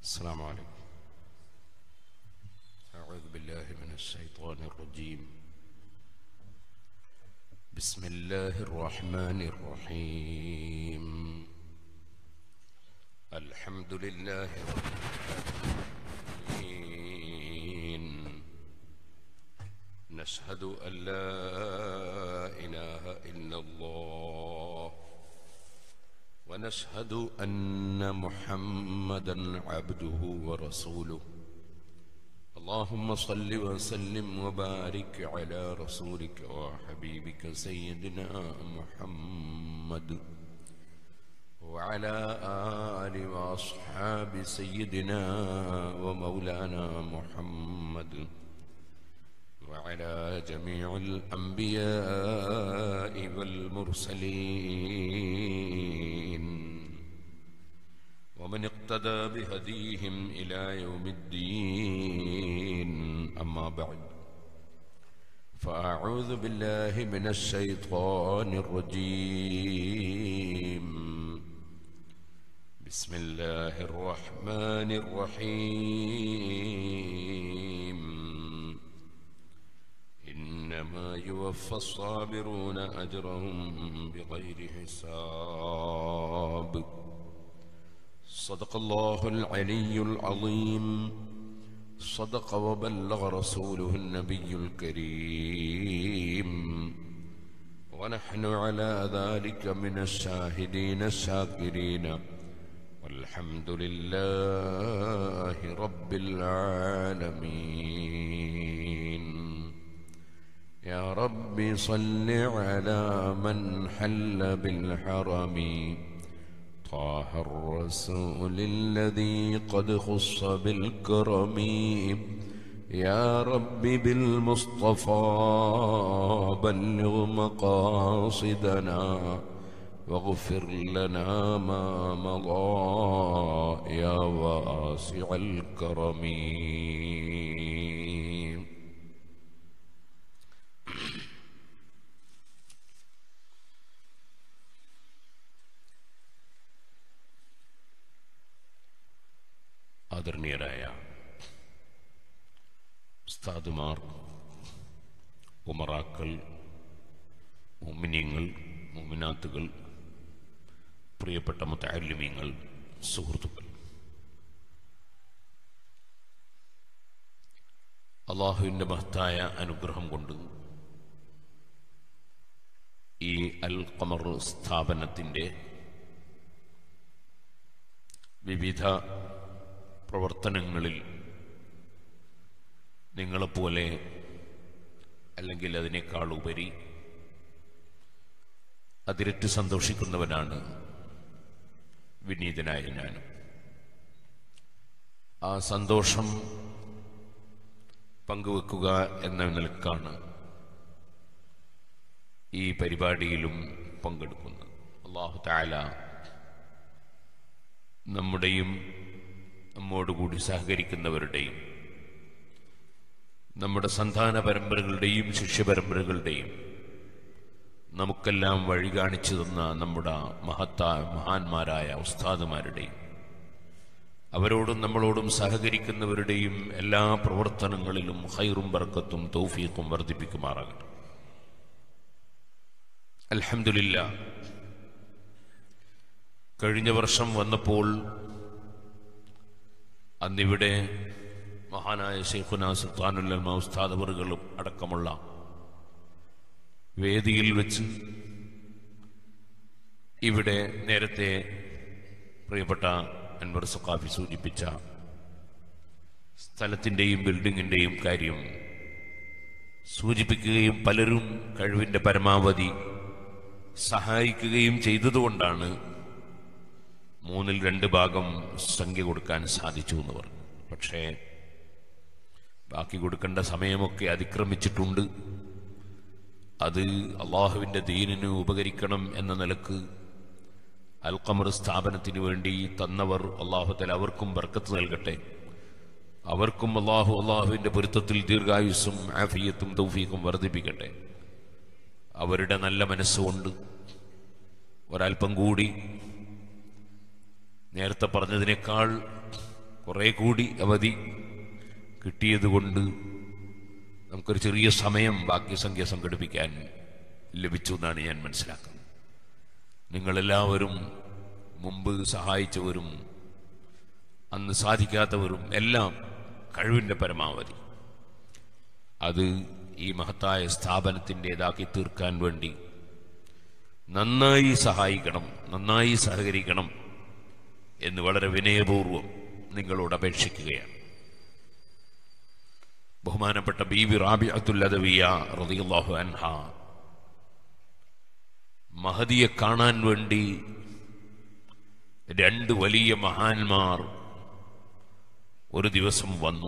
السلام عليكم أعوذ بالله من الشيطان الرجيم بسم الله الرحمن الرحيم الحمد لله رب العالمين نشهد أن لا إله إلا الله ونشهد أن محمدا عبده ورسوله اللهم صل وسلم وبارك على رسولك وحبيبك سيدنا محمد وعلى آل وأصحاب سيدنا ومولانا محمد وعلى جميع الأنبياء والمرسلين ومن اقتدى بهديهم إلى يوم الدين أما بعد فأعوذ بالله من الشيطان الرجيم بسم الله الرحمن الرحيم إنما يوفى الصابرون أجرهم بغير حساب صدق الله العلي العظيم صدق وبلغ رسوله النبي الكريم ونحن على ذلك من الشاهدين الشاكرين والحمد لله رب العالمين يا رب صل على من حل بالحرم طه الرسول الذي قد خص بالكرم يا رب بالمصطفى بلغ مقاصدنا واغفر لنا ما مضى يا واسع الكرم ആദരണീയരായ ഉസ്താദുമാർ ഉമറാക്കൾ മുമിനിയങ്ങൾ മുമിനാത്തുകൾ പ്രിയപ്പെട്ട മുത്താലിമ്യങ്ങൾ സുഹൃത്തുക്കൾ അള്ളാഹുവിൻ്റെ മഹത്തായ അനുഗ്രഹം കൊണ്ട് ഈ അൽ ഖമർ സ്ഥാപനത്തിൻ്റെ വിവിധ പ്രവർത്തനങ്ങളിൽ നിങ്ങളെപ്പോലെ അല്ലെങ്കിൽ അതിനേക്കാൾ ഉപരി അതിരറ്റ് സന്തോഷിക്കുന്നവനാണ് വിനീതനായ ഞാൻ ആ സന്തോഷം പങ്കുവെക്കുക എന്ന നിലക്കാണ് ഈ പരിപാടിയിലും പങ്കെടുക്കുന്നത് അള്ളാഹു താല നമ്മുടെയും നമ്മോടുകൂടി സഹകരിക്കുന്നവരുടെയും നമ്മുടെ സന്താന പരമ്പരകളുടെയും ശിഷ്യപരമ്പരകളുടെയും നമുക്കെല്ലാം വഴി കാണിച്ചു തന്ന നമ്മുടെ മഹത്തായ മഹാന്മാരായ ഉസ്താദുമാരുടെയും അവരോടും നമ്മളോടും സഹകരിക്കുന്നവരുടെയും എല്ലാ പ്രവർത്തനങ്ങളിലും ഹൈറും ബർക്കത്തും തൗഫീഖും വർദ്ധിപ്പിക്കുമാറാകട്ടെ അൽഹമില്ല കഴിഞ്ഞ വർഷം വന്നപ്പോൾ അന്നിവിടെ മഹാനായ ഷെയ്ഖുന സുൽത്താനുല്ലമ ഉസ്താദവറുകളും അടക്കമുള്ള വേദിയിൽ വെച്ച് ഇവിടെ നേരത്തെ പ്രിയപ്പെട്ട അൻവർ സുഖാഫി സൂചിപ്പിച്ച സ്ഥലത്തിൻ്റെയും ബിൽഡിങ്ങിൻ്റെയും കാര്യം സൂചിപ്പിക്കുകയും പലരും കഴിവിൻ്റെ പരമാവധി സഹായിക്കുകയും ചെയ്തതുകൊണ്ടാണ് മൂന്നിൽ രണ്ട് ഭാഗം സംഖ്യ കൊടുക്കാൻ സാധിച്ചു എന്ന് പറഞ്ഞു പക്ഷേ ബാക്കി കൊടുക്കേണ്ട സമയമൊക്കെ അതിക്രമിച്ചിട്ടുണ്ട് അത് അള്ളാഹുവിൻ്റെ ദീനിന് ഉപകരിക്കണം എന്ന നിലക്ക് അൽക്കമർ സ്ഥാപനത്തിന് വേണ്ടി തന്നവർ അള്ളാഹുത്തല അവർക്കും ബർക്കത്ത് നൽകട്ടെ അവർക്കും അള്ളാഹു അള്ളാഹുവിൻ്റെ പൊരുത്തത്തിൽ ദീർഘായുസ്സും ആഫിയത്തും തൗഫീഖും വർദ്ധിപ്പിക്കട്ടെ അവരുടെ നല്ല മനസ്സുകൊണ്ട് ഒരൽപ്പം കൂടി നേരത്തെ പറഞ്ഞതിനേക്കാൾ കുറെ കൂടി അവധി കിട്ടിയതുകൊണ്ട് നമുക്കൊരു ചെറിയ സമയം ബാക്കി സംഖ്യ സംഘടിപ്പിക്കാൻ ലഭിച്ചു എന്നാണ് ഞാൻ മനസ്സിലാക്കുന്നത് നിങ്ങളെല്ലാവരും മുമ്പ് സഹായിച്ചവരും അന്ന് സാധിക്കാത്തവരും എല്ലാം കഴിവിൻ്റെ പരമാവധി അത് ഈ മഹത്തായ സ്ഥാപനത്തിൻ്റെതാക്കി തീർക്കാൻ വേണ്ടി നന്നായി സഹായിക്കണം നന്നായി സഹകരിക്കണം എന്ന് വളരെ വിനയപൂർവ്വം നിങ്ങളോട് അപേക്ഷിക്കുകയാണ് ബഹുമാനപ്പെട്ട ബി വി റാബിഅത്തുല്ലദവിയ റളിയല്ലാഹു അൻഹ മഹദിയെ കാണാൻ വേണ്ടി രണ്ട് വലിയ മഹാന്മാർ ഒരു ദിവസം വന്നു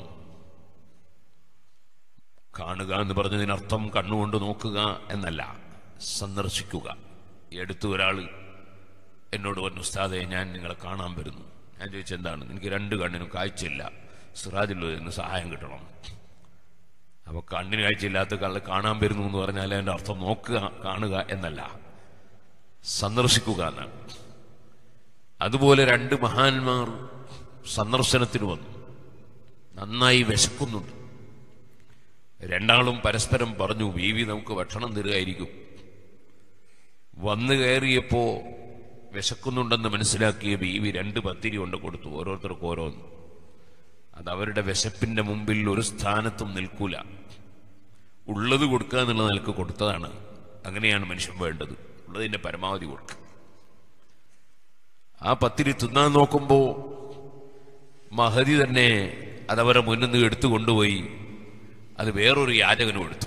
കാണുക എന്ന് പറഞ്ഞതിനർത്ഥം കണ്ണുകൊണ്ട് നോക്കുക എന്നല്ല സന്ദർശിക്കുക ഈ അടുത്ത് ഒരാൾ എന്നോട് പറഞ്ഞു ഉസ്താദെ ഞാൻ നിങ്ങളെ കാണാൻ വരുന്നു ഞാൻ ചോദിച്ചു എന്താണ് എനിക്ക് രണ്ട് കണ്ണിനും കാഴ്ചയില്ല സിറാജുള്ള എന്ന് സഹായം കിട്ടണം അപ്പൊ കണ്ണിന് കാഴ്ചയില്ലാത്ത കള്ള് കാണാൻ വരുന്നു എന്ന് പറഞ്ഞാൽ അതിന്റെ അർത്ഥം നോക്കുക കാണുക എന്നല്ല സന്ദർശിക്കുക എന്നാണ് അതുപോലെ രണ്ട് മഹാന്മാർ സന്ദർശനത്തിന് വന്നു നന്നായി വിശക്കുന്നുണ്ട് രണ്ടാളും പരസ്പരം പറഞ്ഞു ബീവി നമുക്ക് ഭക്ഷണം തരുമായിരിക്കും വന്നു കയറിയപ്പോ വിശക്കുന്നുണ്ടെന്ന് മനസ്സിലാക്കിയ ബീവി രണ്ട് പത്തിരി കൊണ്ട് കൊടുത്തു ഓരോരുത്തർക്കും ഓരോന്ന് അത് അവരുടെ വിശപ്പിന്റെ മുമ്പിൽ ഒരു സ്ഥാനത്തും നിൽക്കൂല ഉള്ളത് കൊടുക്കുക എന്നുള്ള നിലക്ക് കൊടുത്തതാണ് അങ്ങനെയാണ് മനുഷ്യൻ വേണ്ടത് ഉള്ളതിന്റെ പരമാവധി കൊടുക്കുക ആ പത്തിരി തിന്നാൻ നോക്കുമ്പോ മഹതി തന്നെ അതവരെ മുന്നിൽ നിന്ന് എടുത്തു കൊണ്ടുപോയി അത് വേറൊരു യാചകനും എടുത്തു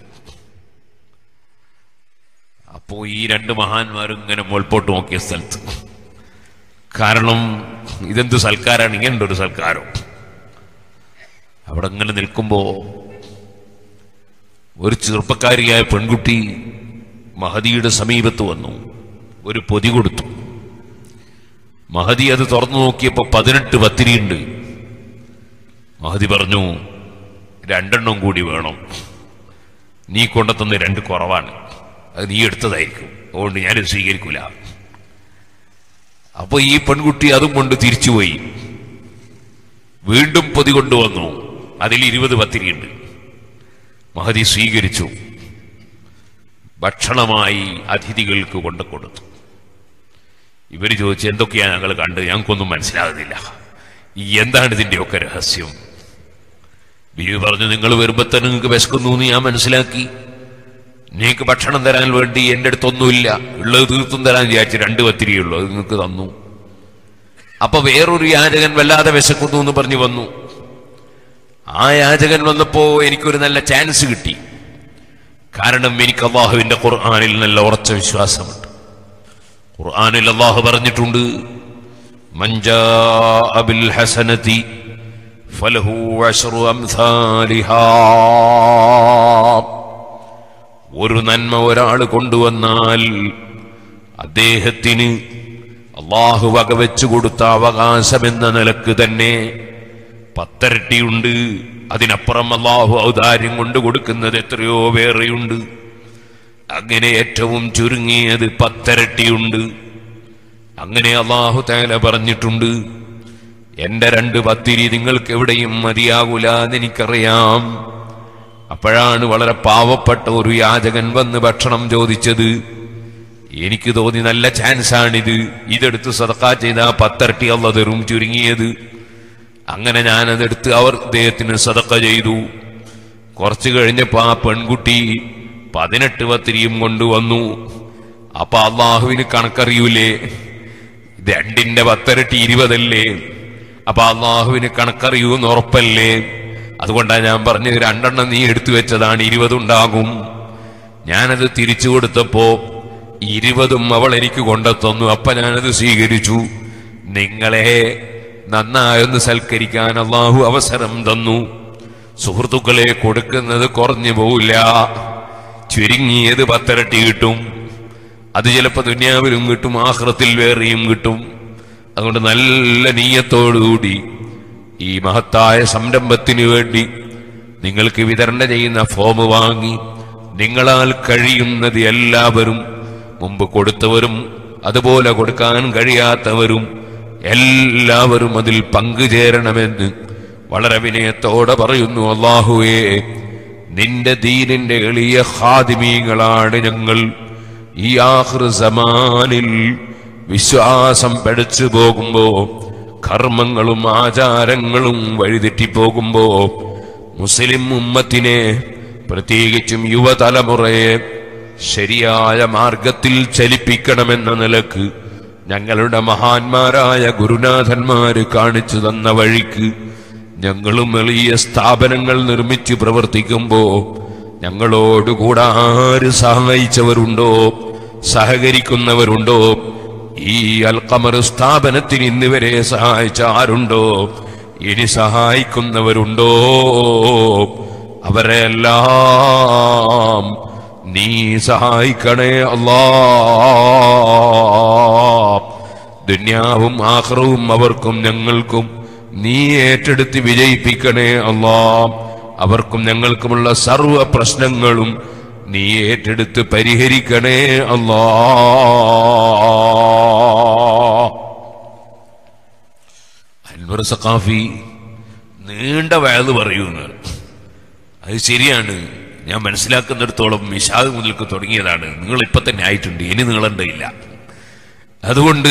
അപ്പോ ഈ രണ്ട് മഹാന്മാരും ഇങ്ങനെ മുൾപോട്ട് നോക്കിയ സ്ഥലത്ത് കാരണം ഇതെന്ത് സൽക്കാരാണ് ഇങ്ങനെ ഒരു സൽക്കാരം അവിടെ ഇങ്ങനെ നിൽക്കുമ്പോ ഒരു ചെറുപ്പക്കാരിയായ പെൺകുട്ടി മഹദിയുടെ സമീപത്ത് വന്നു ഒരു പൊതി കൊടുത്തു മഹദി അത് തുറന്നു നോക്കിയപ്പോ പതിനെട്ട് പത്തിരിയുണ്ട് മഹദി പറഞ്ഞു രണ്ടെണ്ണം കൂടി വേണം നീ കൊണ്ടെത്തുന്ന രണ്ട് കുറവാണ് അത് നീ എടുത്തതായിരിക്കും അതുകൊണ്ട് ഞാൻ സ്വീകരിക്കൂല അപ്പൊ ഈ പെൺകുട്ടി അതും കൊണ്ട് തിരിച്ചുപോയി വീണ്ടും പൊതി കൊണ്ടുവന്നു അതിൽ ഇരുപത് പത്തിരിയുണ്ട് മഹതി സ്വീകരിച്ചു ഭക്ഷണമായി അതിഥികൾക്ക് കൊണ്ടു കൊടുത്തു ഇവര് ചോദിച്ചു എന്തൊക്കെയാ ഞങ്ങൾ കണ്ട് ഞങ്ങൾക്കൊന്നും മനസ്സിലാകുന്നില്ല ഈ എന്താണ് ഇതിന്റെയൊക്കെ രഹസ്യം ബീവി പറഞ്ഞു നിങ്ങൾ വരുമ്പോ തന്നെ നിങ്ങൾക്ക് വിശക്കുന്നു എന്ന് ഞാൻ മനസ്സിലാക്കി നിങ്ങൾക്ക് ഭക്ഷണം തരാൻ വേണ്ടി എൻ്റെ അടുത്തൊന്നുമില്ല ഉള്ളത് തീർത്തും തരാൻ വിചാരിച്ചു രണ്ട് പത്തിരിയുള്ളൂ അത് നിങ്ങൾക്ക് തന്നു അപ്പൊ വേറൊരു യാചകൻ വല്ലാതെ വിശക്കുന്നു എന്ന് പറഞ്ഞു വന്നു ആ യാചകൻ വന്നപ്പോ എനിക്കൊരു നല്ല ചാൻസ് കിട്ടി കാരണം എനിക്ക് അള്ളാഹുവിന്റെ ഖുർആാനിൽ നല്ല ഉറച്ച വിശ്വാസമുണ്ട് ഖുർആാനിൽ അള്ളാഹു പറഞ്ഞിട്ടുണ്ട് മഞ്ചാ അബിൽ ഹസനതി ഫലഹു അശ്റു അംസാലിഹാ ഒരു നന്മ ഒരാൾ കൊണ്ടുവന്നാൽ അദ്ദേഹത്തിന് അള്ളാഹു വകവെച്ചു കൊടുത്ത അവകാശം എന്ന നിലക്ക് തന്നെ പത്തരട്ടിയുണ്ട് അതിനപ്പുറം അള്ളാഹു ഔദാര്യം കൊണ്ട് കൊടുക്കുന്നത് എത്രയോ വേറെയുണ്ട് അങ്ങനെ ഏറ്റവും ചുരുങ്ങിയത് പത്തരട്ടിയുണ്ട് അങ്ങനെ അള്ളാഹു തേല പറഞ്ഞിട്ടുണ്ട് എന്റെ രണ്ട് പത്തിരി നിങ്ങൾക്ക് എവിടെയും മതിയാകൂല എന്നെനിക്കറിയാം അപ്പോഴാണ് വളരെ പാവപ്പെട്ട ഒരു യാചകൻ വന്ന് ഭക്ഷണം ചോദിച്ചത് എനിക്ക് തോന്നി നല്ല ചാൻസാണിത് ഇതെടുത്ത് സദക്കാ ചെയ്ത പത്തരട്ടി അള്ള തരും ചുരുങ്ങിയത് അങ്ങനെ ഞാനതെടുത്ത് അവർ അദ്ദേഹത്തിന് സദക്ക ചെയ്തു കുറച്ചു കഴിഞ്ഞപ്പോ ആ പെൺകുട്ടി പതിനെട്ട് പത്തിരിയും കൊണ്ടുവന്നു അപ്പൊ അള്ളാഹുവിന് കണക്കറിയൂലേ രണ്ടിന്റെ പത്തരട്ടി ഇരുപതല്ലേ അപ്പൊ അള്ളാഹുവിന് കണക്കറിയൂന്ന് ഉറപ്പല്ലേ അതുകൊണ്ടാണ് ഞാൻ പറഞ്ഞത് രണ്ടെണ്ണം നീ എടുത്തു വെച്ചതാണ് ഇരുപതുണ്ടാകും ഞാനത് തിരിച്ചു കൊടുത്തപ്പോ ഇരുപതും അവൾ എനിക്ക് കൊണ്ടെത്തന്നു അപ്പൊ ഞാനത് സ്വീകരിച്ചു നിങ്ങളെ നന്നായൊന്ന് സൽക്കരിക്കാൻ അള്ളാഹു അവസരം തന്നു സുഹൃത്തുക്കളെ കൊടുക്കുന്നത് കുറഞ്ഞു പോവില്ല ചുരുങ്ങിയത് പത്തരട്ടി കിട്ടും അത് ചിലപ്പോ ദുന്യാവിലും കിട്ടും ആഹ്റത്തിൽ വേറെയും കിട്ടും അതുകൊണ്ട് നല്ല നീയത്തോടുകൂടി ഈ മഹത്തായ സംരംഭത്തിന് വേണ്ടി നിങ്ങൾക്ക് വിതരണം ചെയ്യുന്ന ഫോം വാങ്ങി നിങ്ങളാൽ കഴിയുന്നത് എല്ലാവരും മുമ്പ് കൊടുത്തവരും അതുപോലെ കൊടുക്കാൻ കഴിയാത്തവരും എല്ലാവരും അതിൽ പങ്കുചേരണമെന്ന് വളരെ വിനയത്തോടെ പറയുന്നു അള്ളാഹുവേ നിന്റെ ദീനിന്റെ എളിയ ഹാദിമീങ്ങളാണ് ഞങ്ങൾ ഈ ആഹൃ സമാനിൽ വിശ്വാസം പഠിച്ചു പോകുമ്പോ കർമ്മങ്ങളും ആചാരങ്ങളും വഴിതെറ്റിപ്പോകുമ്പോ മുസ്ലിം ഉമ്മത്തിനെ പ്രത്യേകിച്ചും യുവതലമുറയെ ശരിയായ മാർഗത്തിൽ ചലിപ്പിക്കണമെന്ന നിലക്ക് ഞങ്ങളുടെ മഹാന്മാരായ ഗുരുനാഥന്മാര് കാണിച്ചു തന്ന വഴിക്ക് ഞങ്ങളും എളിയ സ്ഥാപനങ്ങൾ നിർമ്മിച്ച് പ്രവർത്തിക്കുമ്പോ ഞങ്ങളോടുകൂടെ ആര് സഹായിച്ചവരുണ്ടോ സഹകരിക്കുന്നവരുണ്ടോ ഈ അൽക്കമർ സ്ഥാപനത്തിന് ഇന്ന് വരെ സഹായിച്ച ആരുണ്ടോ ഇനി സഹായിക്കുന്നവരുണ്ടോ അവരെ എല്ലാം നീ സഹായിക്കണേ അല്ലാ ദുന്യാവും ആഹ്റവും അവർക്കും ഞങ്ങൾക്കും നീ ഏറ്റെടുത്ത് വിജയിപ്പിക്കണേ അല്ലാ അവർക്കും ഞങ്ങൾക്കുമുള്ള സർവ പ്രശ്നങ്ങളും നീ ഏറ്റെടുത്ത് പരിഹരിക്കണേ അല്ലാ അൻവർ സഖാഫി നീണ്ട വയത് പറയുന്നു അത് ശരിയാണ് ഞാൻ മനസ്സിലാക്കുന്നിടത്തോളം വിശാഖ മുതൽക്ക് തുടങ്ങിയതാണ് നിങ്ങൾ ഇപ്പൊ തന്നെ ആയിട്ടുണ്ട് ഇനി നീളണ്ടയില്ല അതുകൊണ്ട്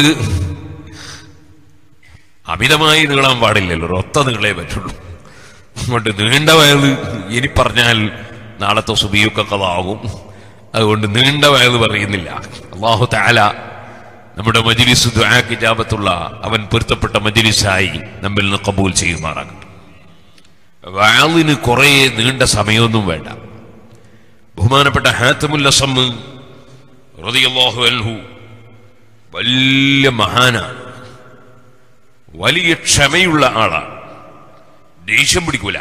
അമിതമായി നീളാൻ പാടില്ലല്ലോ ഒത്ത നീളേ പറ്റുള്ളൂ അതുകൊണ്ട് നീണ്ട വയത് ഇനി പറഞ്ഞാൽ നാളത്തെ സുബിയൊക്കെ കഥാകും അതുകൊണ്ട് നീണ്ട വയത് പറയുന്നില്ല അള്ളാഹു താല നമ്മുടെ മജിലിസ് ദ്വാക്കിജാപത്തുള്ള അവൻ പൊരുത്തപ്പെട്ട മജിലിസായി നമ്മിൽ നിന്ന് കബൂൽ ചെയ്യുമാറാകട്ടെ വാളിന് കുറെ നീണ്ട സമയമൊന്നും വേണ്ട ബഹുമാനപ്പെട്ട ഹാത്തമുൽ അസമ്മ് റളിയല്ലാഹു അൻഹു വലിയ മഹാനാണ് വലിയ ക്ഷമയുള്ള ആളാണ് ദേഷ്യം പിടിക്കൂല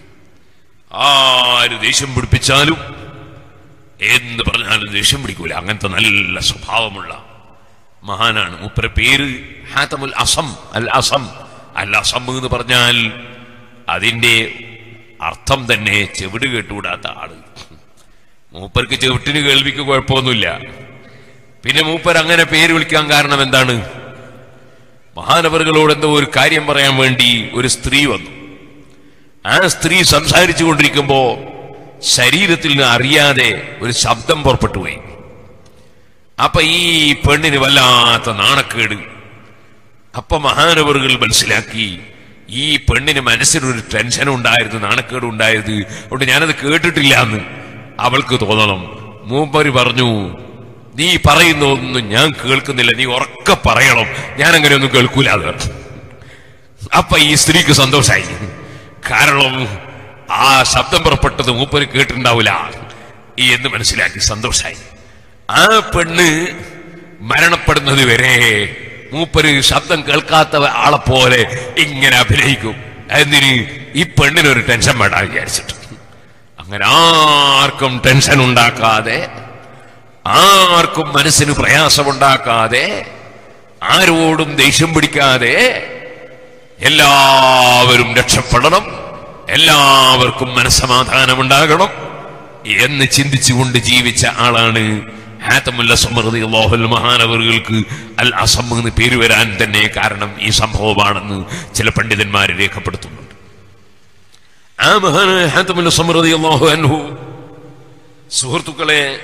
ആര് ദേഷ്യം പിടിപ്പിച്ചാലും എന്ത് പറഞ്ഞാലും ദേഷ്യം പിടിക്കൂല അങ്ങനത്തെ നല്ല സ്വഭാവമുള്ള മഹാനാണ് മൂപ്പര പേര് ഹാത്തമുൽ അസം അൽ അസം അൽ അസം എന്ന് പറഞ്ഞാൽ അതിന്റെ അർത്ഥം തന്നെ ചെവിട് കേട്ടുകൂടാത്ത ആള് മൂപ്പർക്ക് ചെവിട്ടിന് കേൾവിക്ക് കുഴപ്പമൊന്നുമില്ല പിന്നെ മൂപ്പർ അങ്ങനെ പേര് വിളിക്കാൻ കാരണം എന്താണ് മഹാനവറുകളോട് എന്തോ ഒരു കാര്യം പറയാൻ വേണ്ടി ഒരു സ്ത്രീ വന്നു ആ സ്ത്രീ സംസാരിച്ചു കൊണ്ടിരിക്കുമ്പോ ശരീരത്തിൽ നിന്ന് അറിയാതെ ഒരു ശബ്ദം പുറപ്പെട്ടുപോയി അപ്പൊ ഈ പെണ്ണിന് വല്ലാത്ത നാണക്കേട് അപ്പൊ മഹാനവറുകൾ മനസ്സിലാക്കി ഈ പെണ്ണിന് മനസ്സിനൊരു ടെൻഷൻ ഉണ്ടായിരുന്നു നാണക്കേട് ഉണ്ടായത് അതുകൊണ്ട് ഞാനത് കേട്ടിട്ടില്ല എന്ന് അവൾക്ക് തോന്നണം മൂപ്പര് പറഞ്ഞു നീ പറയുന്ന ഒന്നും ഞാൻ കേൾക്കുന്നില്ല നീ ഉറക്കെ പറയണം ഞാൻ അങ്ങനെ ഒന്നും കേൾക്കൂല അത് അപ്പൊ ഈ സ്ത്രീക്ക് സന്തോഷായി കാരണം ആ ശബ്ദം പുറപ്പെട്ടത് മൂപ്പര് കേട്ടിട്ടുണ്ടാവില്ല എന്ന് മനസ്സിലാക്കി സന്തോഷായി ആ പെണ്ണ് മരണപ്പെടുന്നത് വരെ മൂപ്പര് ശബ്ദം കേൾക്കാത്ത ആളെ പോലെ ഇങ്ങനെ അഭിനയിക്കും എന്തിന് ഈ പെണ്ണിനൊരു ടെൻഷൻ വേണ്ട വിചാരിച്ചിട്ട് അങ്ങനെ ആർക്കും ടെൻഷൻ ഉണ്ടാക്കാതെ ആർക്കും മനസ്സിന് പ്രയാസമുണ്ടാക്കാതെ ആരോടും ദേഷ്യം പിടിക്കാതെ എല്ലാവരും രക്ഷപ്പെടണം എല്ലാവർക്കും മനസ്സമാധാനം ഉണ്ടാകണം എന്ന് ചിന്തിച്ചുകൊണ്ട് ജീവിച്ച ആളാണ് ഹാത്തമുല്ല സമൃദ്ധി ലോഹൽ മഹാനവറുകൾക്ക് അൽ അസം എന്ന് പേര് വരാൻ തന്നെ കാരണം ഈ സംഭവമാണെന്ന് ചില പണ്ഡിതന്മാർ രേഖപ്പെടുത്തുന്നുണ്ട് ആ മഹാനായ ഹാത്തമുല്ല സമൃദ്ധി അള്ളാഹു അൻഹു സുഹൃത്തുക്കളെ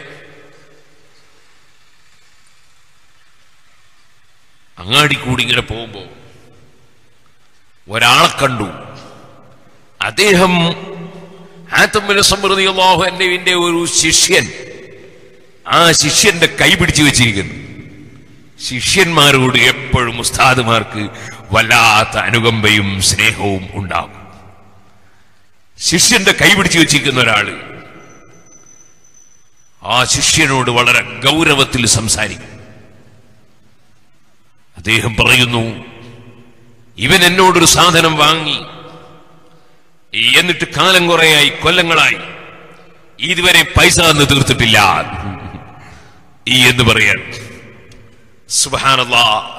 അങ്ങാടി കൂടി ഇങ്ങനെ പോകുമ്പോ ഒരാളെ കണ്ടു അദ്ദേഹം ആത്തമ്മന സമൃദ്ധി അള്ളാഹു എന്റെ ഒരു ശിഷ്യൻ ആ ശിഷ്യന്റെ കൈ പിടിച്ചു വെച്ചിരിക്കുന്നു ശിഷ്യന്മാരോട് എപ്പോഴും ഉസ്താദുമാർക്ക് വല്ലാത്ത അനുകമ്പയും സ്നേഹവും ഉണ്ടാകും ശിഷ്യന്റെ കൈ പിടിച്ചു വെച്ചിരിക്കുന്ന ഒരാള് ആ ശിഷ്യനോട് വളരെ ഗൗരവത്തിൽ സംസാരിക്കും അദ്ദേഹം പറയുന്നു ഇവൻ എന്നോടൊരു സാധനം വാങ്ങി എന്നിട്ട് കാലം കുറയായി കൊല്ലങ്ങളായി ഇതുവരെ പൈസ തന്ന് തീർത്തിട്ടില്ല ഈ എന്ന് പറയാൻ സുബാനല്ല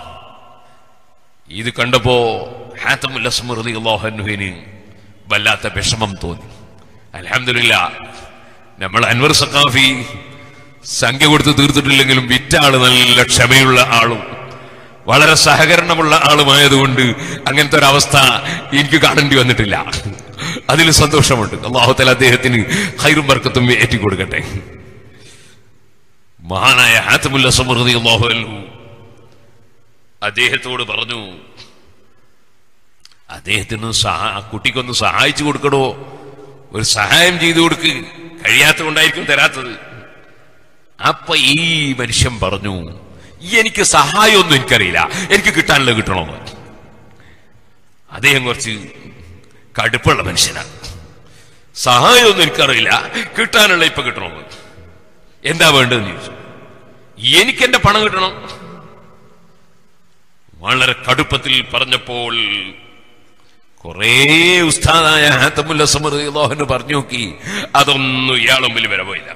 ഇത് കണ്ടപ്പോ ഹാത്തമുല്ല സ്മൃതി അള്ളാഹുവിന് വല്ലാത്ത വിഷമം തോന്നി അലഹമില്ല നമ്മൾ അൻവർ സഖാഫി സംഖ്യ കൊടുത്ത് തീർത്തിട്ടില്ലെങ്കിലും വിറ്റ ആള് നല്ല ക്ഷമയുള്ള ആളും വളരെ സഹകരണമുള്ള ആളുമായതുകൊണ്ട് അങ്ങനത്തെ ഒരു അവസ്ഥ എനിക്ക് കാണേണ്ടി വന്നിട്ടില്ല അതിൽ സന്തോഷമുണ്ട് അള്ളാഹുത്തല അദ്ദേഹത്തിന് ഹൈറും വർക്കത്തും ഏറ്റിക്കൊടുക്കട്ടെ മഹാനായ ഹാത്തമുല്ല സമൃദ്ധി അള്ളാഹു അദ്ദേഹത്തോട് പറഞ്ഞു അദ്ദേഹത്തിന് സഹാ കുട്ടിക്കൊന്ന് സഹായിച്ചു കൊടുക്കണോ ഒരു സഹായം ചെയ്തു കൊടുക്ക് കഴിയാത്ത കൊണ്ടായിരിക്കും തരാത്തത് അപ്പൊ ഈ മനുഷ്യൻ പറഞ്ഞു എനിക്ക് സഹായമൊന്നും എനിക്കറിയില്ല എനിക്ക് കിട്ടാനുള്ള കിട്ടണമെന്ന് അദ്ദേഹം കുറച്ച് കടുപ്പുള്ള മനുഷ്യനാണ് സഹായമൊന്നും എനിക്കറിയില്ല കിട്ടാനുള്ള ഇപ്പൊ കിട്ടണമെന്ന് എന്താ വേണ്ടതെന്ന് ചോദിച്ചു എനിക്ക് എന്റെ പണം കിട്ടണം വളരെ കടുപ്പത്തിൽ പറഞ്ഞപ്പോൾ കുറേ ഉസ്താദായ ഹാത്തമുല്ല സമൃദ്ധിഹന് പറഞ്ഞു നോക്കി അതൊന്നും ഇയാൾ മുമ്പിൽ വരെ പോയില്ല